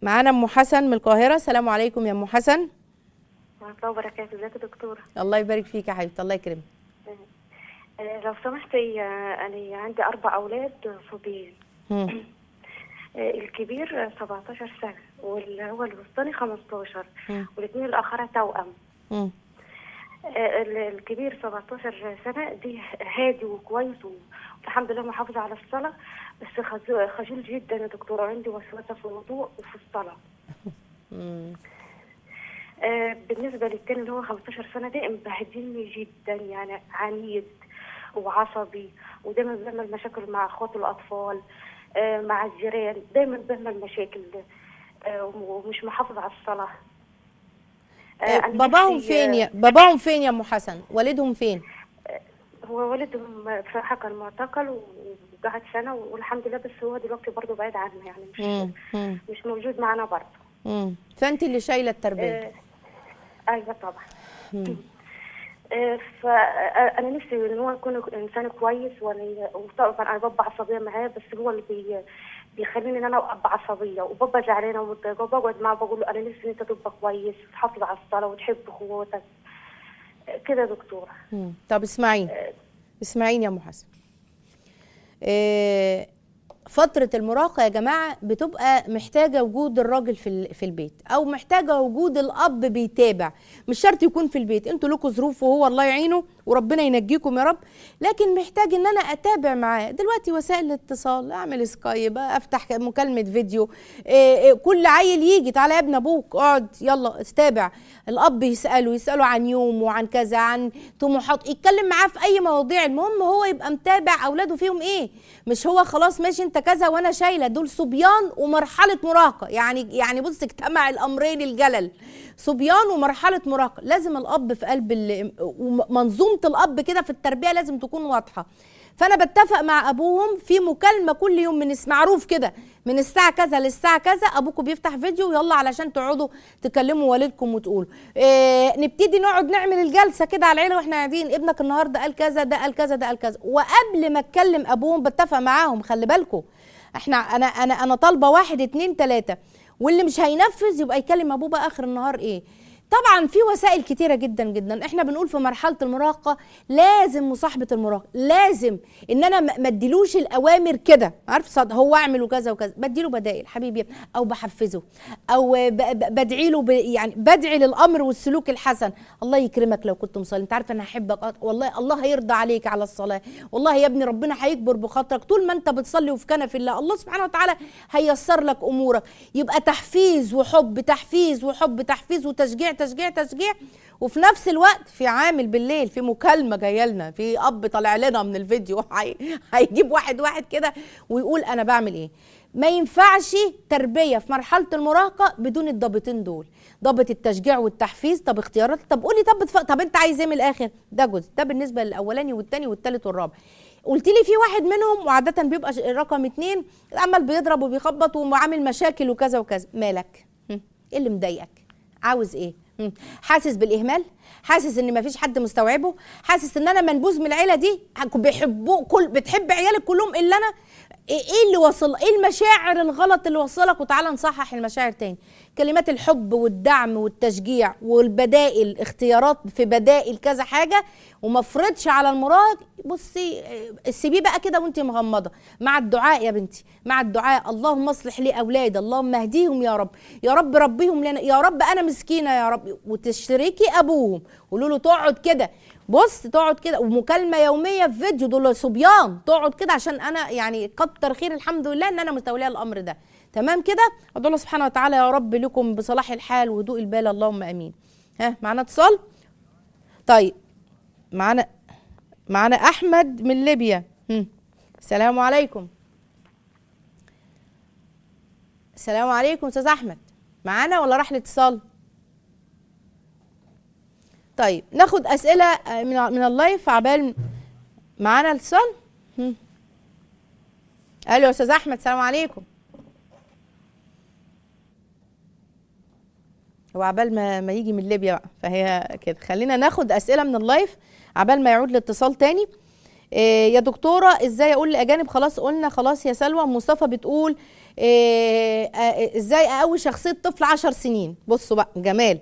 Speaker 2: معانا ام حسن من القاهره السلام عليكم يا ام حسن
Speaker 5: ورحمة الله وبركاته ازيك يا دكتورة
Speaker 2: الله يبارك فيك يا حبيبتي الله يكرمك
Speaker 5: آه، لو سمحتي آه، أنا عندي أربع أولاد صبيان
Speaker 2: مم.
Speaker 5: آه، الكبير آه، 17 سنة واللي هو الوسطاني 15
Speaker 2: مم.
Speaker 5: والاثنين الآخرة توأم
Speaker 2: مم.
Speaker 5: آه، ال- الكبير 17 سنة دي هادي وكويس والحمد لله محافظ على الصلاة بس خجو- خجول جدا يا دكتورة عندي وسوسة في الوضوء وفي الصلاة
Speaker 2: مم.
Speaker 5: آه، بالنسبة للتاني اللي هو 15 سنة ده مبهدلني جدا يعني عنيد وعصبي ودايما بيعمل مشاكل مع اخواته الأطفال آه، مع الجيران دايما بيعمل مشاكل آه، ومش محافظ على الصلاة آه،
Speaker 2: آه،
Speaker 5: أنا
Speaker 2: باباهم
Speaker 5: نفسي،
Speaker 2: فين
Speaker 5: آه،
Speaker 2: يا باباهم فين يا ام حسن والدهم فين
Speaker 5: هو والدهم بصراحة كان معتقل وقعد سنة والحمد لله بس هو دلوقتي برضه بعيد عنا يعني مش
Speaker 2: مم. مم.
Speaker 5: مش موجود معنا برضه
Speaker 2: مم. فانت اللي شايله التربيه
Speaker 5: آه، ايوه طبعا آه، فانا نفسي ان هو يكون انسان كويس وانا وطبعا انا بابا عصبيه معاه بس هو اللي بي بيخليني ان انا ابقى عصبيه وبابا زعلانه ومتضايقه وبقعد معاه بقول له انا نفسي ان انت تبقى كويس وتحافظ على الصلاه وتحب اخواتك آه، كده يا دكتوره
Speaker 2: مم. طب اسمعيني اسمعيني يا ام حسن آه، فترة المراهقة يا جماعة بتبقى محتاجة وجود الراجل في ال- في البيت أو محتاجة وجود الأب بيتابع مش شرط يكون في البيت انتوا لكم ظروف وهو الله يعينه وربنا ينجيكم يا رب لكن محتاج ان انا اتابع معاه دلوقتي وسائل الاتصال اعمل سكايب افتح مكالمة فيديو إيه إيه كل عيل يجي تعالى يا ابن ابوك اقعد يلا استابع الاب يساله يساله عن يوم وعن كذا عن طموحات يتكلم معاه في اي مواضيع المهم هو يبقى متابع اولاده فيهم ايه مش هو خلاص ماشي انت كذا وانا شايله دول صبيان ومرحله مراهقه يعني يعني بص اجتمع الامرين الجلل صبيان ومرحله مراهقه لازم الاب في قلب ال- ومنظومه الاب كده في التربيه لازم تكون واضحه فانا بتفق مع ابوهم في مكالمه كل يوم من اس- معروف كده من الساعه كذا للساعه كذا ابوكم بيفتح فيديو يلا علشان تقعدوا تكلموا والدكم وتقولوا إيه نبتدي نقعد نعمل الجلسه كده على العيله واحنا قاعدين ابنك النهارده قال كذا ده قال كذا ده قال كذا وقبل ما اتكلم ابوهم بتفق معاهم خلي بالكم احنا انا انا انا طالبه واحد اتنين تلاته واللي مش هينفذ يبقى يكلم ابوه بقى اخر النهار ايه طبعا في وسائل كتيره جدا جدا احنا بنقول في مرحله المراهقه لازم مصاحبه المراهق لازم ان انا ما ما اديلوش الاوامر كده عارف صد هو اعمل وكذا وكذا بديله بدائل حبيبي يا ابني، او بحفزه او ب- ب- بدعي له ب- يعني بدعي للامر والسلوك الحسن الله يكرمك لو كنت مصلي انت عارف انا هحبك أه، والله الله هيرضى عليك على الصلاه والله يا ابني ربنا هيكبر بخاطرك طول ما انت بتصلي وفي كنف الله الله سبحانه وتعالى هيسر لك امورك يبقى تحفيز وحب تحفيز وحب تحفيز وتشجيع تشجيع تشجيع وفي نفس الوقت في عامل بالليل في مكالمه جايه لنا في اب طالع لنا من الفيديو هي- هيجيب واحد واحد كده ويقول انا بعمل ايه ما ينفعش تربيه في مرحله المراهقه بدون الضابطين دول ضابط التشجيع والتحفيز طب اختيارات طب قولي طب بتف... طب انت عايز ايه من الاخر ده جزء ده بالنسبه للاولاني والتاني والتالت والرابع قلت لي في واحد منهم وعاده بيبقى ش- رقم اتنين عمال بيضرب وبيخبط وعامل مشاكل وكذا وكذا مالك هم؟ ايه اللي مضايقك عاوز ايه مم. حاسس بالاهمال حاسس ان مفيش حد مستوعبه حاسس ان انا منبوذ من العيله دي بيحبوه كل بتحب عيالك كلهم الا انا ايه إيه اللي وصل ايه المشاعر الغلط اللي وصلك وتعالى نصحح المشاعر تاني كلمات الحب والدعم والتشجيع والبدائل اختيارات في بدائل كذا حاجه وما افرضش على المراهق بصي آه، سيبيه بقى كده وانت مغمضه مع الدعاء يا بنتي مع الدعاء اللهم اصلح لي اولادي اللهم اهديهم يا رب يا رب ربيهم لنا يا رب انا مسكينه يا رب وتشتركي ابوهم قولوا له تقعد كده بص تقعد كده ومكالمه يوميه في فيديو دول صبيان تقعد كده عشان انا يعني كتر خير الحمد لله ان انا مستوليه الامر ده تمام كده ادعو الله سبحانه وتعالى يا رب لكم بصلاح الحال وهدوء البال اللهم امين ها معانا اتصال طيب معانا معانا احمد من ليبيا هم. السلام عليكم السلام عليكم استاذ احمد معانا ولا راح الاتصال طيب ناخد اسئله آه، من من اللايف عبال معانا اتصال هم. الو يا استاذ احمد السلام عليكم هو عبال ما ما يجي من ليبيا بقى فهي كده خلينا ناخد اسئله من اللايف عبال ما يعود الاتصال تاني إيه يا دكتوره ازاي اقول لاجانب خلاص قلنا خلاص يا سلوى مصطفى بتقول إيه آه، ازاي اقوي شخصيه طفل 10 سنين بصوا بقى جمال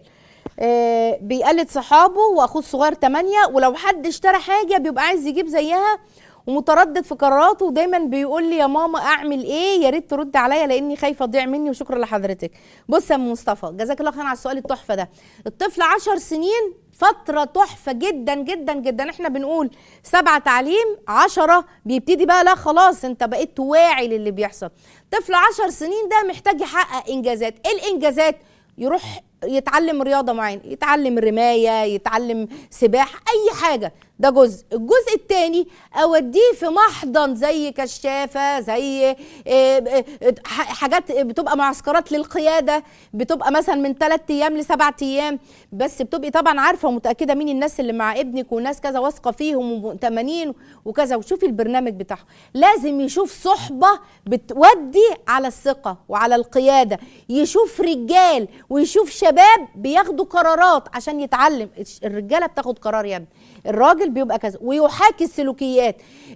Speaker 2: إيه بيقلد صحابه واخوه الصغير 8 ولو حد اشترى حاجه بيبقى عايز يجيب زيها ومتردد في قراراته ودايما بيقول لي يا ماما اعمل ايه يا ريت ترد عليا لاني خايفه اضيع مني وشكرا لحضرتك بص يا أم مصطفى جزاك الله خير على السؤال التحفه ده الطفل 10 سنين فترة تحفة جدا جدا جدا احنا بنقول سبعة تعليم عشرة بيبتدي بقى لا خلاص انت بقيت واعي للي بيحصل طفل عشر سنين ده محتاج يحقق انجازات ايه الانجازات يروح يتعلم رياضة معينة يتعلم رماية يتعلم سباحة أي حاجة ده جزء الجزء التاني أوديه في محضن زي كشافة زي آه، آه، ح- حاجات بتبقى معسكرات للقيادة بتبقى مثلا من ثلاثة أيام لسبعة أيام بس بتبقي طبعا عارفة ومتأكدة مين الناس اللي مع ابنك وناس كذا واثقة فيهم ومؤتمنين وكذا وشوفي البرنامج بتاعهم لازم يشوف صحبة بتودي على الثقة وعلى القيادة يشوف رجال ويشوف شباب بياخدوا قرارات عشان يتعلم الرجالة بتاخد قرار يا ابني الراجل بيبقى كذا ويحاكي السلوكيات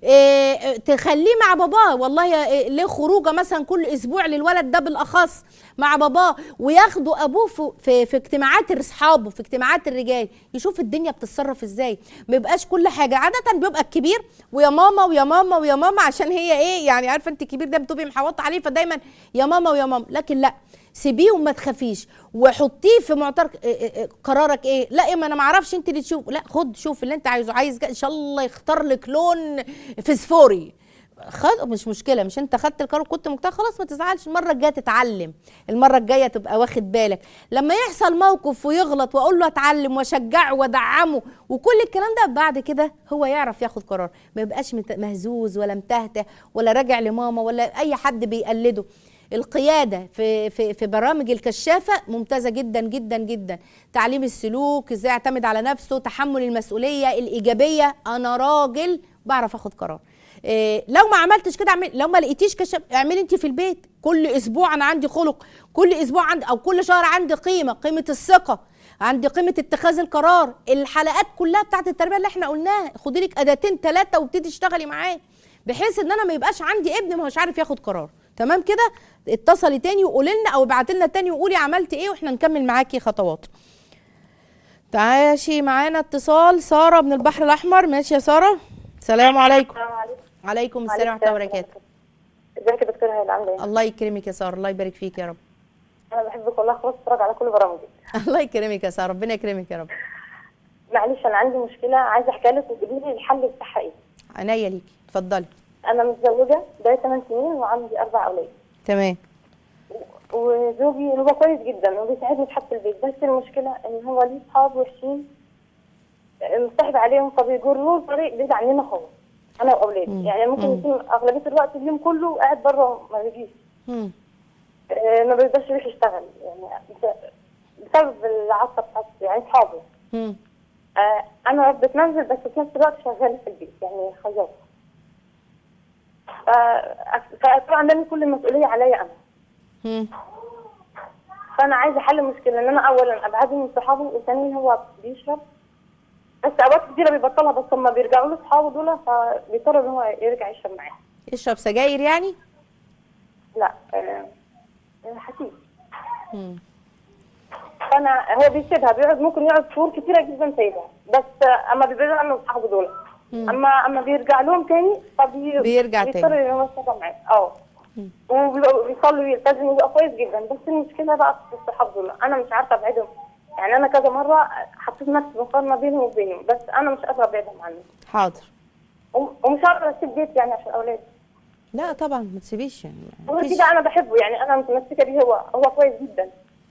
Speaker 2: إيه تخليه مع باباه والله يا- إيه ليه خروجه مثلا كل اسبوع للولد ده بالاخص مع باباه وياخدوا ابوه في في, في اجتماعات اصحابه في اجتماعات الرجال يشوف الدنيا بتتصرف ازاي ما يبقاش كل حاجه عاده بيبقى الكبير ويا ماما ويا ماما ويا ماما عشان هي ايه يعني عارفه انت الكبير ده بتبقي محوطه عليه فدايما يا ماما ويا ماما لكن لا سيبيه وما تخافيش وحطيه في معترك إيه إيه إيه قرارك ايه لا إيه ما انا ما اعرفش انت اللي تشوف لا خد شوف اللي انت عايزه عايز ان شاء الله يختار لك لون فسفوري خد مش مشكله مش انت خدت القرار كنت مقتنع خلاص ما تزعلش المره الجايه تتعلم المره الجايه تبقى واخد بالك لما يحصل موقف ويغلط واقول له اتعلم واشجعه وادعمه وكل الكلام ده بعد كده هو يعرف ياخد قرار ما يبقاش مت- مهزوز ولا متهته ولا راجع لماما ولا اي حد بيقلده القياده في في في برامج الكشافه ممتازه جدا جدا جدا تعليم السلوك ازاي اعتمد على نفسه تحمل المسؤوليه الايجابيه انا راجل بعرف اخد قرار إيه لو ما عملتش كده اعمل لو ما لقيتيش كشف اعملي انت في البيت كل اسبوع انا عندي خلق كل اسبوع عندي او كل شهر عندي قيمه قيمه الثقه عندي قيمه اتخاذ القرار الحلقات كلها بتاعت التربيه اللي احنا قلناها خدي لك اداتين ثلاثه وابتدي اشتغلي معاه بحيث ان انا ما يبقاش عندي ابن ما هوش عارف ياخد قرار تمام كده اتصلي تاني وقولي لنا او ابعتي لنا تاني وقولي عملت ايه واحنا نكمل معاكي خطوات تعاشي معانا اتصال ساره من البحر الاحمر ماشي يا ساره السلام عليكم
Speaker 5: السلام عليكم
Speaker 2: عليكم السلام ورحمه الله وبركاته
Speaker 5: ازيك يا دكتوره هايل عامله ايه؟
Speaker 2: الله يكرمك يا ساره الله يبارك فيك يا رب
Speaker 5: انا بحبك والله خلاص اتفرج على كل برامجك
Speaker 2: الله يكرمك يا ساره ربنا يكرمك يا رب
Speaker 5: معلش انا عندي مشكله عايزه احكيها لك وتقولي لي الحل بتاعها ايه؟
Speaker 2: عينيا ليكي اتفضلي
Speaker 5: انا متزوجه بقالي 8 سنين وعندي اربع اولاد
Speaker 2: تمام
Speaker 5: وزوجي هو كويس جدا وبيساعدني في حاجه البيت بس المشكله ان هو ليه اصحاب وحشين مصاحب عليهم فبيجروه طريق بعيد عننا خالص انا واولادي يعني ممكن يكون اغلبيه الوقت اليوم كله قاعد بره ما بيجيش
Speaker 2: مم.
Speaker 5: آه، ما بيقدرش يروح يشتغل يعني بس- بسبب العصا بتاعت يعني اصحابه
Speaker 2: مم.
Speaker 5: آه، انا ربة منزل بس في نفس الوقت شغاله في البيت يعني خياطه ف- فطبعا ده كل المسؤوليه عليا انا
Speaker 2: مم.
Speaker 5: فانا عايزه احل المشكله ان انا اولا ابعده من صحابه وثانيا هو بيشرب بس اوقات كتيره بيبطلها بس لما بيرجعوا له صحابه دول فبيضطر ان هو يرجع يشرب معاهم
Speaker 2: يشرب سجاير يعني
Speaker 5: لا آه، حشيش
Speaker 2: مم.
Speaker 5: فانا هو بيسيبها بيقعد ممكن يقعد شهور كتيره جدا سايبها بس آه، اما بيبعدوا عنه صحابه دول اما اما بيرجع لهم تاني فبي
Speaker 2: بيرجع تاني.
Speaker 5: بيضطر ان هو يشرب معاه اه وبيصلي ويلتزم ويبقى كويس جدا بس المشكله بقى في الصحاب دول انا مش عارفه ابعدهم يعني انا كذا مره حطيت نفسي مقارنه بينهم وبينهم بس انا مش قادره ابعدهم عنه
Speaker 2: حاضر
Speaker 5: وم- ومش عارفه اسيب بيتي يعني عشان اولادي
Speaker 2: لا طبعا ما تسيبيش يعني
Speaker 5: وغير
Speaker 2: مفيش-
Speaker 5: كده انا بحبه يعني انا متمسكه بيه هو هو كويس جدا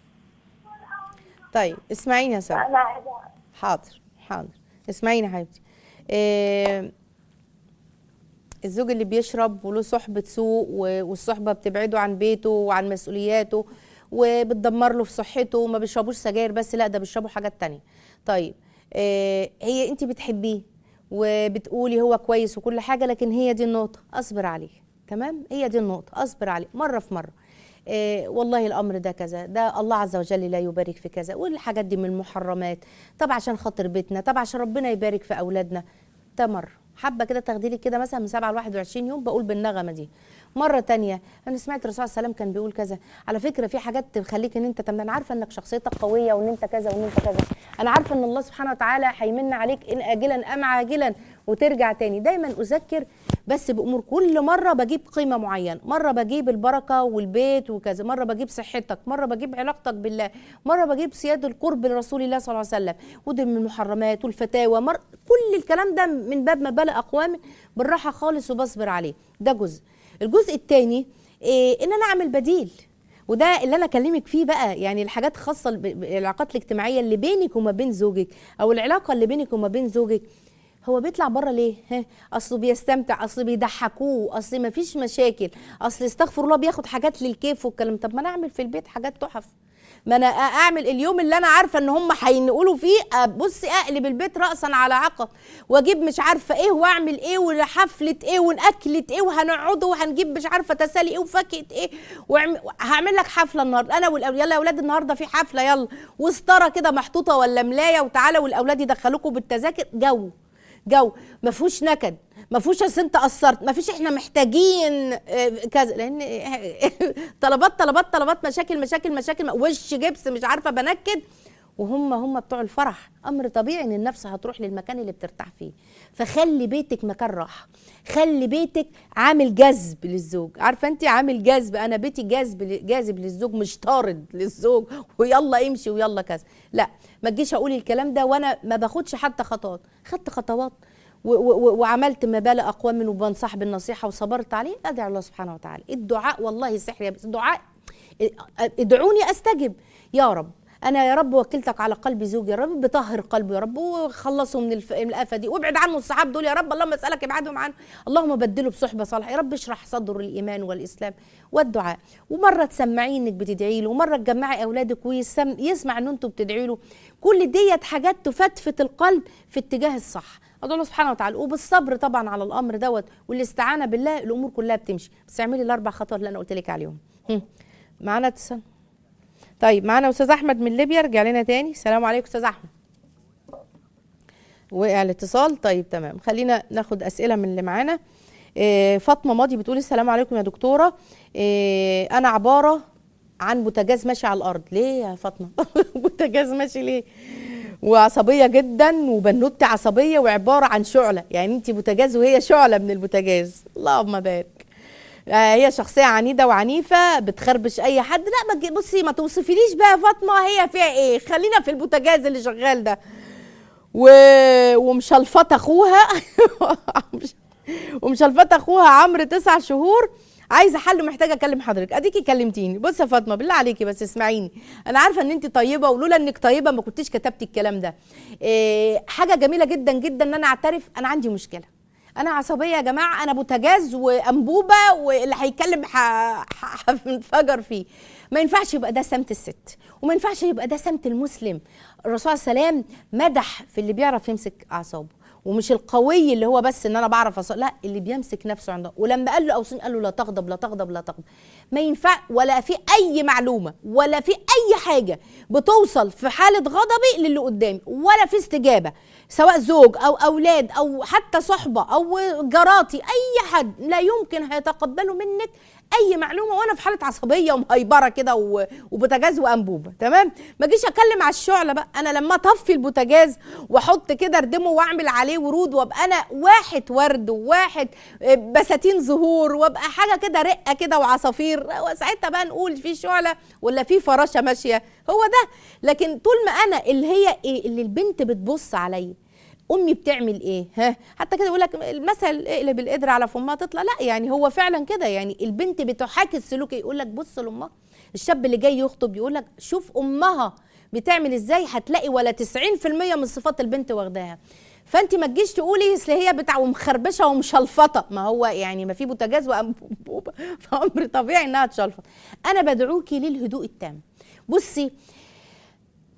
Speaker 2: طيب اسمعيني يا ساره
Speaker 5: انا عايزه
Speaker 2: حاضر حاضر اسمعيني يا حبيبتي إيه الزوج اللي بيشرب وله صحبة سوء و- والصحبة بتبعده عن بيته وعن مسؤولياته وبتدمر له في صحته وما بيشربوش سجاير بس لا ده بيشربوا حاجات تانية طيب إيه هي انت بتحبيه وبتقولي هو كويس وكل حاجة لكن هي دي النقطة اصبر عليه تمام هي دي النقطة اصبر عليه مرة في مرة إيه والله الامر ده كذا ده الله عز وجل لا يبارك في كذا والحاجات دي من المحرمات طب عشان خاطر بيتنا طب عشان ربنا يبارك في اولادنا ده مره حبه كده تاخدي لي كده مثلا من 7 ل 21 يوم بقول بالنغمه دي مره تانية انا سمعت الرسول صلى الله عليه وسلم كان بيقول كذا على فكره في حاجات تخليك ان انت تمام انا عارفه انك شخصيتك قويه وان انت كذا وان انت كذا انا عارفه ان الله سبحانه وتعالى هيمن عليك ان اجلا ام عاجلا وترجع تاني دايما اذكر بس بامور كل مره بجيب قيمه معينه مره بجيب البركه والبيت وكذا مره بجيب صحتك مره بجيب علاقتك بالله مره بجيب سياده القرب لرسول الله صلى الله عليه وسلم ودي من المحرمات والفتاوى مر كل الكلام ده من باب ما بلى اقوام بالراحه خالص وبصبر عليه ده جزء الجزء الثاني إيه ان انا اعمل بديل وده اللي انا اكلمك فيه بقى يعني الحاجات خاصه ب- بالعلاقات الاجتماعيه اللي بينك وما بين زوجك او العلاقه اللي بينك وما بين زوجك هو بيطلع بره ليه؟ ها اصله بيستمتع اصل بيضحكوه اصل ما فيش مشاكل اصل استغفر الله بياخد حاجات للكيف والكلام طب ما انا اعمل في البيت حاجات تحف ما انا اعمل اليوم اللي انا عارفه ان هم هينقلوا فيه بصي اقلب البيت راسا على عقب واجيب مش عارفه ايه واعمل ايه وحفله ايه وناكله ايه وهنقعدوا وهنجيب مش عارفه تسالي ايه وفاكهه ايه وعم- هعمل لك حفله النهارده انا والاولاد يلا يا اولاد النهارده في حفله يلا وستاره كده محطوطه ولا ملايه وتعالى والاولاد يدخلوكوا بالتذاكر جو جو ما فيهوش نكد ما فيهوش اصل انت قصرت ما فيش احنا محتاجين آه، كذا لان طلبات طلبات طلبات مشاكل مشاكل مشاكل وش جبس مش عارفه بنكد وهم هم بتوع الفرح امر طبيعي ان النفس هتروح للمكان اللي بترتاح فيه فخلي بيتك مكان راحه خلي بيتك عامل جذب للزوج عارفه انت عامل جذب انا بيتي جذب جاذب للزوج مش طارد للزوج ويلا امشي ويلا كذا لا ما تجيش اقول الكلام ده وانا ما باخدش حتى خطوات خدت خطوات و- و- وعملت ما بال اقوام وبنصح بالنصيحه وصبرت عليه ادعي الله سبحانه وتعالى الدعاء والله سحر يا بس الدعاء ادعوني استجب يا رب انا يا رب وكلتك على قلب زوجي يا رب بطهر قلبه يا رب وخلصه من الف- من الافه دي وابعد عنه الصحاب دول يا رب اللهم اسالك ابعدهم عنه اللهم بدله بصحبه صالحه يا رب اشرح صدره الايمان والاسلام والدعاء ومره تسمعيه انك بتدعي له ومره تجمعي اولادك ويسم يسمع ان انتوا بتدعي له كل ديت حاجات تفتفت القلب في اتجاه الصح ادعو الله سبحانه وتعالى وبالصبر طبعا على الامر دوت والاستعانه بالله الامور كلها بتمشي بس اعملي الاربع خطوات اللي انا قلت لك عليهم هم. معانا اتصال طيب معانا استاذ احمد من ليبيا رجع لنا تاني السلام عليكم استاذ احمد وقع الاتصال طيب تمام خلينا ناخد اسئله من اللي معانا إيه فاطمه ماضي بتقول السلام عليكم يا دكتوره إيه انا عباره عن بوتاجاز ماشي على الارض ليه يا فاطمه بوتاجاز ماشي ليه وعصبيه جدا وبنوتي عصبيه وعباره عن شعله يعني انت بوتاجاز وهي شعله من البوتاجاز اللهم بارك آه، هي شخصية عنيدة وعنيفة بتخربش أي حد لا ما تجي- بصي ما توصفيليش بقى يا فاطمة هي فيها إيه خلينا في البوتاجاز اللي شغال ده و... ومشلفطة أخوها مش- ومشلفطة أخوها عمرو تسع شهور عايزه حل محتاجه اكلم حضرتك اديكي كلمتيني بصي يا فاطمه بالله عليكي بس اسمعيني انا عارفه ان انت طيبه ولولا انك طيبه ما كنتيش كتبتي الكلام ده إيه حاجه جميله جدا جدا ان انا اعترف انا عندي مشكله انا عصبيه يا جماعه انا بوتاجاز وانبوبه واللي هيتكلم ح- ح- هنفجر فيه ما ينفعش يبقى ده سمت الست وما ينفعش يبقى ده سمت المسلم الرسول صلى الله عليه وسلم مدح في اللي بيعرف يمسك اعصابه ومش القوي اللي هو بس ان انا بعرف أص... لا اللي بيمسك نفسه عنده ولما قال له اوصين قال له لا تغضب لا تغضب لا تغضب ما ينفع ولا في اي معلومه ولا في اي حاجه بتوصل في حاله غضبي للي قدامي ولا في استجابه سواء زوج او اولاد او حتى صحبه او جاراتي اي حد لا يمكن هيتقبلوا منك اي معلومه وانا في حاله عصبيه ومهيبره كده و- وبوتاجاز وانبوبه تمام ما اجيش اتكلم على الشعله بقى انا لما اطفي البوتاجاز واحط كده اردمه واعمل عليه ورود وابقى انا واحد ورد وواحد آه، بساتين زهور وابقى حاجه كده رقه كده وعصافير وساعتها بقى نقول في شعله ولا في فراشه ماشيه هو ده لكن طول ما انا اللي هي ايه اللي البنت بتبص عليا امي بتعمل ايه ها حتى كده يقول لك المثل اقلب القدر على فمها تطلع لا يعني هو فعلا كده يعني البنت بتحاكي السلوك يقول لك بص لامها الشاب اللي جاي يخطب يقول لك شوف امها بتعمل ازاي هتلاقي ولا 90% من صفات البنت واخداها فانت ما تجيش تقولي اصل هي بتاع ومخربشه ومشلفطه ما هو يعني ما في بوتاجاز وانبوبه فامر طبيعي انها تشلفط انا بدعوكي للهدوء التام بصي في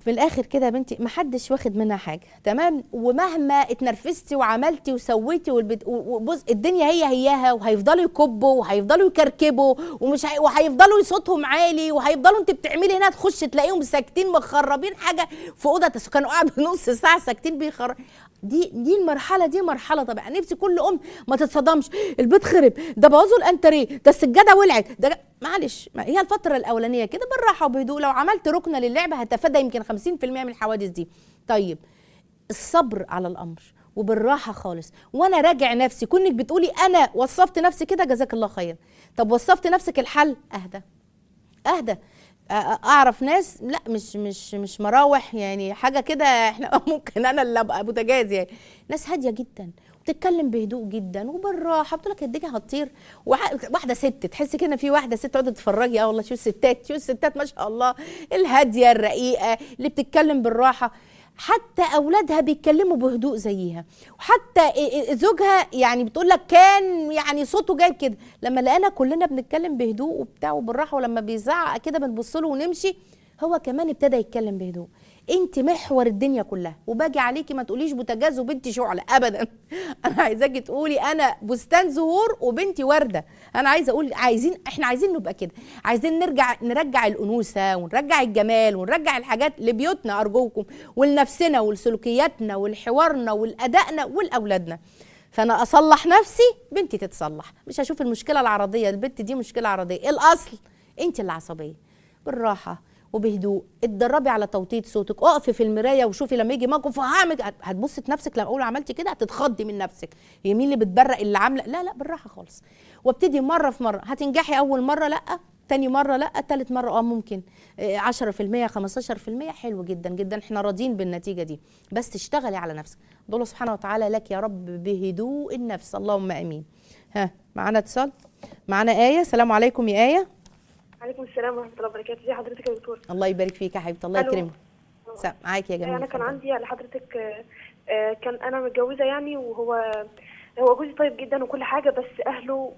Speaker 2: من الاخر كده يا بنتي محدش واخد منها حاجه تمام ومهما اتنرفزتي وعملتي وسويتي والبت... و- وبص الدنيا هي هياها وهيفضلوا يكبوا وهيفضلوا يكركبوا ومش هي... وهيفضلوا صوتهم عالي وهيفضلوا انت بتعملي هنا تخش تلاقيهم ساكتين مخربين حاجه في اوضه تس- كانوا قاعدوا نص ساعه ساكتين بيخر دي دي المرحله دي مرحله طبعا نفسي كل ام ما تتصدمش البيت خرب ده بوظوا الانتريه ده السجاده ولعت ده معلش ما هي الفتره الاولانيه كده بالراحه وبهدوء لو عملت ركنه للعبه هتفادى يمكن 50% من الحوادث دي طيب الصبر على الامر وبالراحه خالص وانا راجع نفسي كونك بتقولي انا وصفت نفسي كده جزاك الله خير طب وصفت نفسك الحل اهدى اهدى أ- أ- اعرف ناس لا مش مش مش مراوح يعني حاجه كده احنا ممكن انا اللي ابقى بوتاجاز يعني ناس هاديه جدا وبتتكلم بهدوء جدا وبالراحه بتقول لك الدنيا هتطير وح- واحده ست تحس كده في واحده ست تقعد تتفرجي اه والله شو الستات شو الستات ما شاء الله الهاديه الرقيقه اللي بتتكلم بالراحه حتى اولادها بيتكلموا بهدوء زيها وحتى إ- إ- زوجها يعني بتقول لك كان يعني صوته جايب كده لما لقينا كلنا بنتكلم بهدوء وبتاع وبالراحه ولما بيزعق كده بنبص له ونمشي هو كمان ابتدى يتكلم بهدوء انت محور الدنيا كلها وباجي عليكي ما تقوليش بوتاجاز وبنتي شعله ابدا انا عايزاكي تقولي انا بستان زهور وبنتي ورده انا عايزه اقول عايزين احنا عايزين نبقى كده عايزين نرجع نرجع الانوثه ونرجع الجمال ونرجع الحاجات لبيوتنا ارجوكم ولنفسنا ولسلوكياتنا ولحوارنا ولادائنا ولاولادنا فانا اصلح نفسي بنتي تتصلح مش هشوف المشكله العرضيه البنت دي مشكله عرضيه الاصل انت اللي عصبيه بالراحه وبهدوء اتدربي على توطيد صوتك اقفي في المرايه وشوفي لما يجي موقف هعمل هتبصي في نفسك لما اقول عملتي كده هتتخضي من نفسك هي مين اللي بتبرق اللي عامله لا لا بالراحه خالص وابتدي مره في مره هتنجحي اول مره لا تاني مره لا تالت مره اه ممكن آه، 10% 15% حلو جدا جدا احنا راضيين بالنتيجه دي بس تشتغلي على نفسك الله سبحانه وتعالى لك يا رب بهدوء النفس اللهم امين ها معانا اتصال معانا ايه السلام عليكم يا ايه
Speaker 5: عليكم السلام ورحمه الله وبركاته ازي حضرتك يا دكتور
Speaker 2: الله يبارك فيك يا حبيبتي الله
Speaker 5: ألو.
Speaker 2: يكرمك سا- معاكي يا جميل
Speaker 5: انا كان
Speaker 2: اتفضلي.
Speaker 5: عندي على حضرتك آه، آه، كان انا متجوزه يعني وهو هو جوزي طيب جدا وكل حاجه بس اهله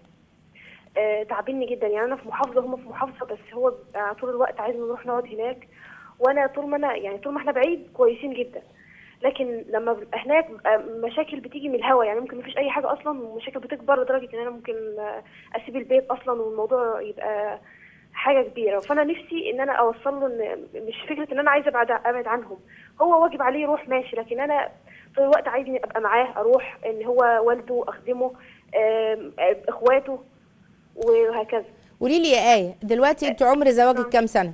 Speaker 5: آه، تعبني جدا يعني انا في محافظه هم في محافظه بس هو بيبقى طول الوقت عايزنا نروح نقعد هناك وانا طول ما انا يعني طول ما احنا بعيد كويسين جدا لكن لما ببقى هناك بيبقى مشاكل بتيجي من الهوا يعني ممكن مفيش اي حاجه اصلا ومشاكل بتكبر لدرجه ان انا ممكن آه، اسيب البيت اصلا والموضوع يبقى حاجه كبيره فانا نفسي ان انا اوصل له ان مش فكره ان انا عايزه ابعد ابعد عنهم هو واجب عليه يروح ماشي لكن انا طول الوقت عايزني ابقى معاه اروح ان هو والده اخدمه آم، آم، اخواته وهكذا
Speaker 2: قولي لي يا ايه دلوقتي انت عمر زواجك كام سنه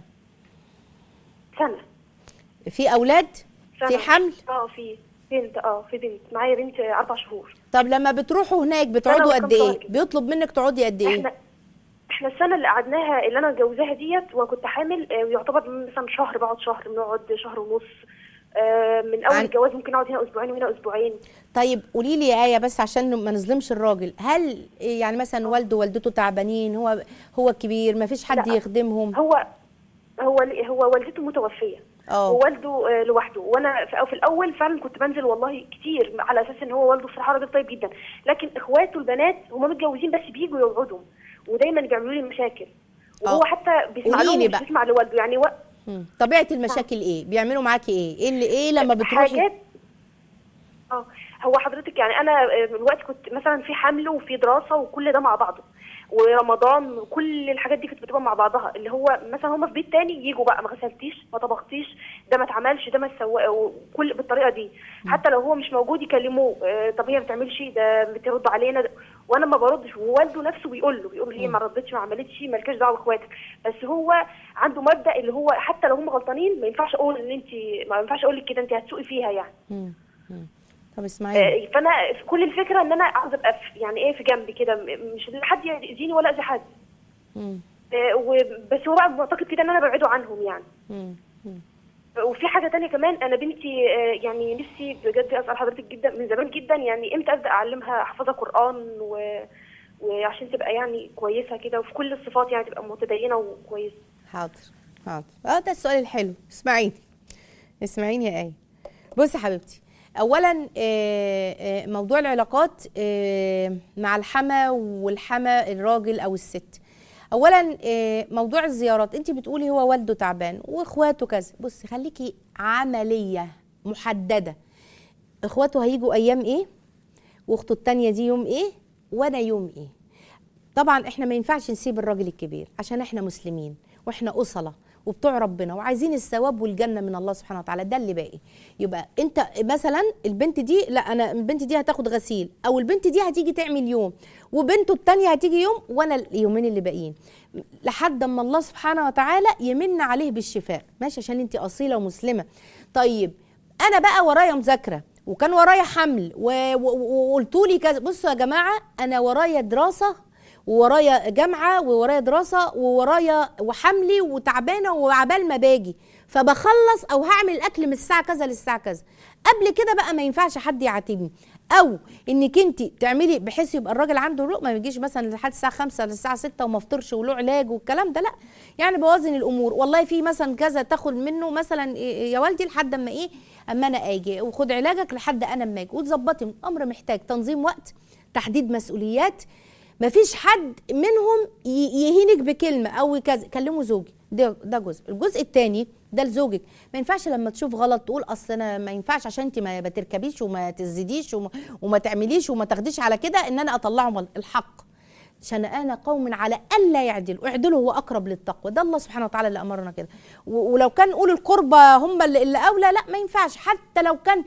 Speaker 5: سنه
Speaker 2: في اولاد
Speaker 5: سنه
Speaker 2: في حمل
Speaker 5: اه في بنت اه في بنت معايا بنت اربع شهور
Speaker 2: طب لما بتروحوا هناك بتقعدوا
Speaker 5: وكم
Speaker 2: قد ايه
Speaker 5: شهر كده.
Speaker 2: بيطلب منك تقعدي قد ايه
Speaker 5: احنا احنا السنه اللي قعدناها اللي انا متجوزاها ديت وكنت حامل آه، يعتبر مثلا شهر بقعد شهر بنقعد شهر ونص آه، من اول
Speaker 2: عن-
Speaker 5: الجواز ممكن اقعد هنا اسبوعين وهنا اسبوعين
Speaker 2: طيب قولي لي يا ايه بس عشان ما نظلمش الراجل هل يعني مثلا والده ووالدته تعبانين هو هو كبير ما فيش حد
Speaker 5: لا.
Speaker 2: يخدمهم
Speaker 5: هو هو هو والدته متوفيه
Speaker 2: اه
Speaker 5: ووالده آه، لوحده وانا في, في الاول فعلا كنت بنزل والله كتير على اساس ان هو والده الصراحه راجل طيب جدا لكن اخواته البنات هم متجوزين بس بيجوا يقعدوا ودايما بيعملوا لي مشاكل وهو
Speaker 2: آه.
Speaker 5: حتى بيسمع
Speaker 2: قولي
Speaker 5: لهم
Speaker 2: لي
Speaker 5: مش
Speaker 2: بقى.
Speaker 5: بيسمع لوالده يعني و...
Speaker 2: مم. طبيعه المشاكل ايه بيعملوا معاكي ايه ايه اللي ايه لما بتروحي
Speaker 5: حاجات اه هو حضرتك يعني انا آه، الوقت كنت مثلا في حمل وفي دراسه وكل ده مع بعضه ورمضان وكل الحاجات دي كانت بتبقى مع بعضها اللي هو مثلا هم في بيت تاني يجوا بقى ما غسلتيش ما طبختيش ده ما اتعملش ده ما اتسوق وكل بالطريقه دي حتى لو هو مش موجود يكلموه آه، طب هي ما بتعملش ده بترد علينا ده. وانا ما بردش ووالده نفسه بيقول له بيقول له هي ما ردتش ما عملتش مالكاش دعوه باخواتك بس هو عنده مبدا اللي هو حتى لو هم غلطانين ما ينفعش اقول ان انت ما ينفعش اقول لك كده انت هتسوقي فيها يعني
Speaker 2: مم. مم. طب اسمعيني
Speaker 5: آه، فانا في كل الفكره ان انا عاوزه ابقى في يعني ايه في جنبي كده م- مش حد يأذيني ولا اذي حد
Speaker 2: مم.
Speaker 5: آه، وب- بس هو بقى معتقد كده ان انا ببعده عنهم يعني
Speaker 2: مم. مم.
Speaker 5: وفي حاجه تانية كمان انا بنتي آه، يعني نفسي بجد اسال حضرتك جدا من زمان جدا يعني امتى ابدا اعلمها حفظها قران و وعشان تبقى يعني كويسه كده وفي كل الصفات يعني تبقى متدينه وكويسه
Speaker 2: حاضر حاضر اه ده السؤال الحلو اسمعيني اسمعيني يا ايه بصي يا حبيبتي اولا آه، آه، موضوع العلاقات آه، مع الحما والحما الراجل او الست اولا آه، موضوع الزيارات انت بتقولي هو والده تعبان واخواته كذا بصي خليكي عمليه محدده اخواته هيجوا ايام ايه واخته التانية دي يوم ايه وانا يوم ايه طبعا احنا ما ينفعش نسيب الراجل الكبير عشان احنا مسلمين واحنا أصلة وبتوع ربنا وعايزين الثواب والجنه من الله سبحانه وتعالى ده اللي باقي يبقى انت مثلا البنت دي لا انا البنت دي هتاخد غسيل او البنت دي هتيجي تعمل يوم وبنته التانية هتيجي يوم وانا اليومين اللي باقيين لحد اما الله سبحانه وتعالى يمن عليه بالشفاء ماشي عشان انت اصيله ومسلمه طيب انا بقى ورايا مذاكره وكان ورايا حمل وقلتوا لي كذا بصوا يا جماعه انا ورايا دراسه وورايا جامعه وورايا دراسه وورايا وحملي وتعبانه وعبال ما باجي فبخلص او هعمل الاكل من الساعه كذا للساعه كذا قبل كده بقى ما ينفعش حد يعاتبني او انك انت تعملي بحيث يبقى الراجل عنده رؤى ما يجيش مثلا لحد الساعه 5 للساعه 6 وما افطرش وله علاج والكلام ده لا يعني بوازن الامور والله في مثلا كذا تاخد منه مثلا يا والدي لحد اما ايه اما انا اجي وخد علاجك لحد انا اما اجي وتظبطي الامر محتاج تنظيم وقت تحديد مسؤوليات مفيش حد منهم يهينك بكلمه او كذا كلموا زوجي ده ده جزء الجزء الثاني ده لزوجك ما ينفعش لما تشوف غلط تقول اصل انا ما ينفعش عشان انت ما بتركبيش وما تزيديش وما, وما تعمليش وما تاخديش على كده ان انا اطلعهم الحق شنآن قوم على الا يعدلوا اعدلوا هو اقرب للتقوى ده الله سبحانه وتعالى اللي امرنا كده ولو كان اولي القربى هم اللي, اللي اولى لا ما ينفعش حتى لو كان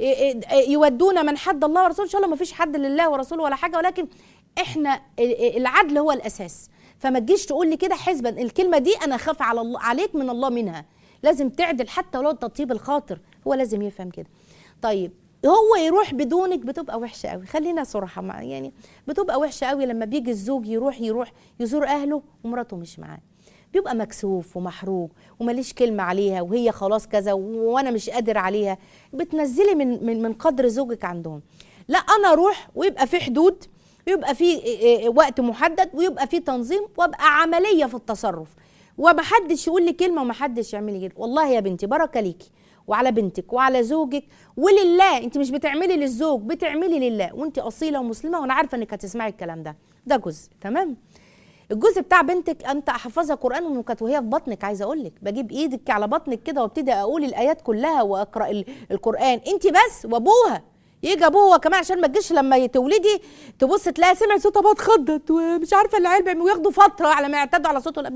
Speaker 2: يودون من حد الله ورسوله ان شاء الله ما فيش حد لله ورسوله ولا حاجه ولكن احنا العدل هو الاساس فما تجيش تقول لي كده حسبا الكلمه دي انا اخاف على الله عليك من الله منها لازم تعدل حتى ولو تطيب الخاطر هو لازم يفهم كده طيب هو يروح بدونك بتبقى وحشه قوي خلينا صراحه مع يعني بتبقى وحشه قوي لما بيجي الزوج يروح يروح يزور اهله ومراته مش معاه بيبقى مكسوف ومحروق وماليش كلمه عليها وهي خلاص كذا وانا مش قادر عليها بتنزلي من من من قدر زوجك عندهم لا انا اروح ويبقى في حدود يبقى في وقت محدد ويبقى في تنظيم وابقى عمليه في التصرف ومحدش يقول لي كلمه ومحدش يعمل لي كده والله يا بنتي بركه ليكي وعلى بنتك وعلى زوجك ولله انت مش بتعملي للزوج بتعملي لله وانت اصيله ومسلمه وانا عارفه انك هتسمعي الكلام ده ده جزء تمام الجزء بتاع بنتك انت احفظها قران وكانت وهي في بطنك عايزه اقول لك بجيب ايدك على بطنك كده وابتدي اقول الايات كلها واقرا القران انت بس وابوها يجي ابوه هو كمان عشان ما تجيش لما تولدي تبص تلاقي سمع صوتها بقى اتخضت ومش عارفه العيال وياخدوا فتره على ما يعتادوا على صوته لا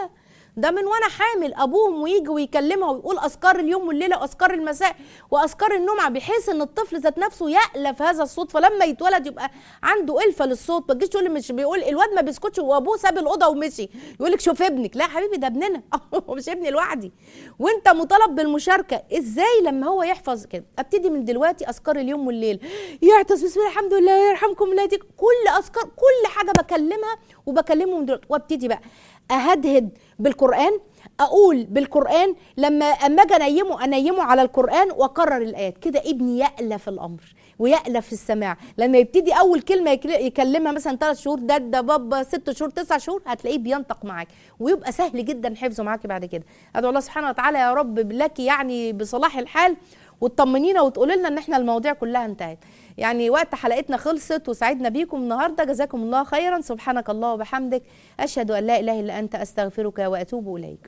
Speaker 2: ده من وانا حامل ابوهم ويجي ويكلمها ويقول اذكار اليوم والليله واذكار المساء واذكار النوم بحيث ان الطفل ذات نفسه يالف هذا الصوت فلما يتولد يبقى عنده الفه للصوت ما تجيش تقول مش بيقول الواد ما بيسكتش وابوه ساب الاوضه ومشي يقول لك شوف ابنك لا يا حبيبي ده ابننا هو مش ابني لوحدي وانت مطالب بالمشاركه ازاي لما هو يحفظ كده ابتدي من دلوقتي اذكار اليوم والليل يعطس بسم الله الحمد لله يرحمكم الله يديك كل اذكار كل حاجه بكلمها وبكلمه من دلوقتي وابتدي بقى اهدهد بالقران اقول بالقران لما اما اجي انيمه انيمه على القران واكرر الايات كده ابني يالف الامر ويالف السماع لما يبتدي اول كلمه يكلمها مثلا ثلاث شهور ده ده بابا ست شهور تسع شهور هتلاقيه بينطق معاك ويبقى سهل جدا حفظه معاكي بعد كده ادعو الله سبحانه وتعالى يا رب لك يعني بصلاح الحال وتطمنينا وتقولي لنا ان احنا المواضيع كلها انتهت يعني وقت حلقتنا خلصت وسعدنا بيكم النهارده جزاكم الله خيرا سبحانك الله وبحمدك اشهد ان لا اله الا انت استغفرك واتوب اليك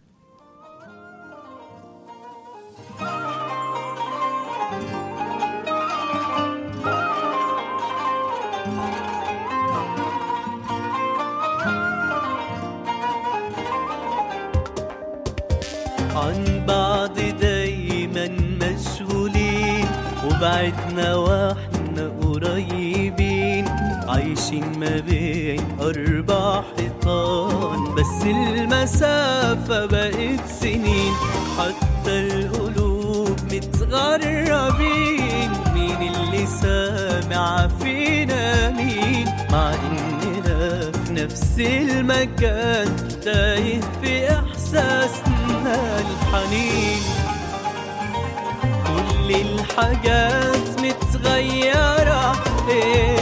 Speaker 1: عن بعض دايما مشغولين وبعدنا واحنا قريبين عايشين ما بين أربع حيطان بس المسافة بقت سنين حتى القلوب متغربين مين اللي سامع فينا مين مع إننا في نفس المكان تايه في إحساسنا الحنين كل الحاجات متغيرة إيه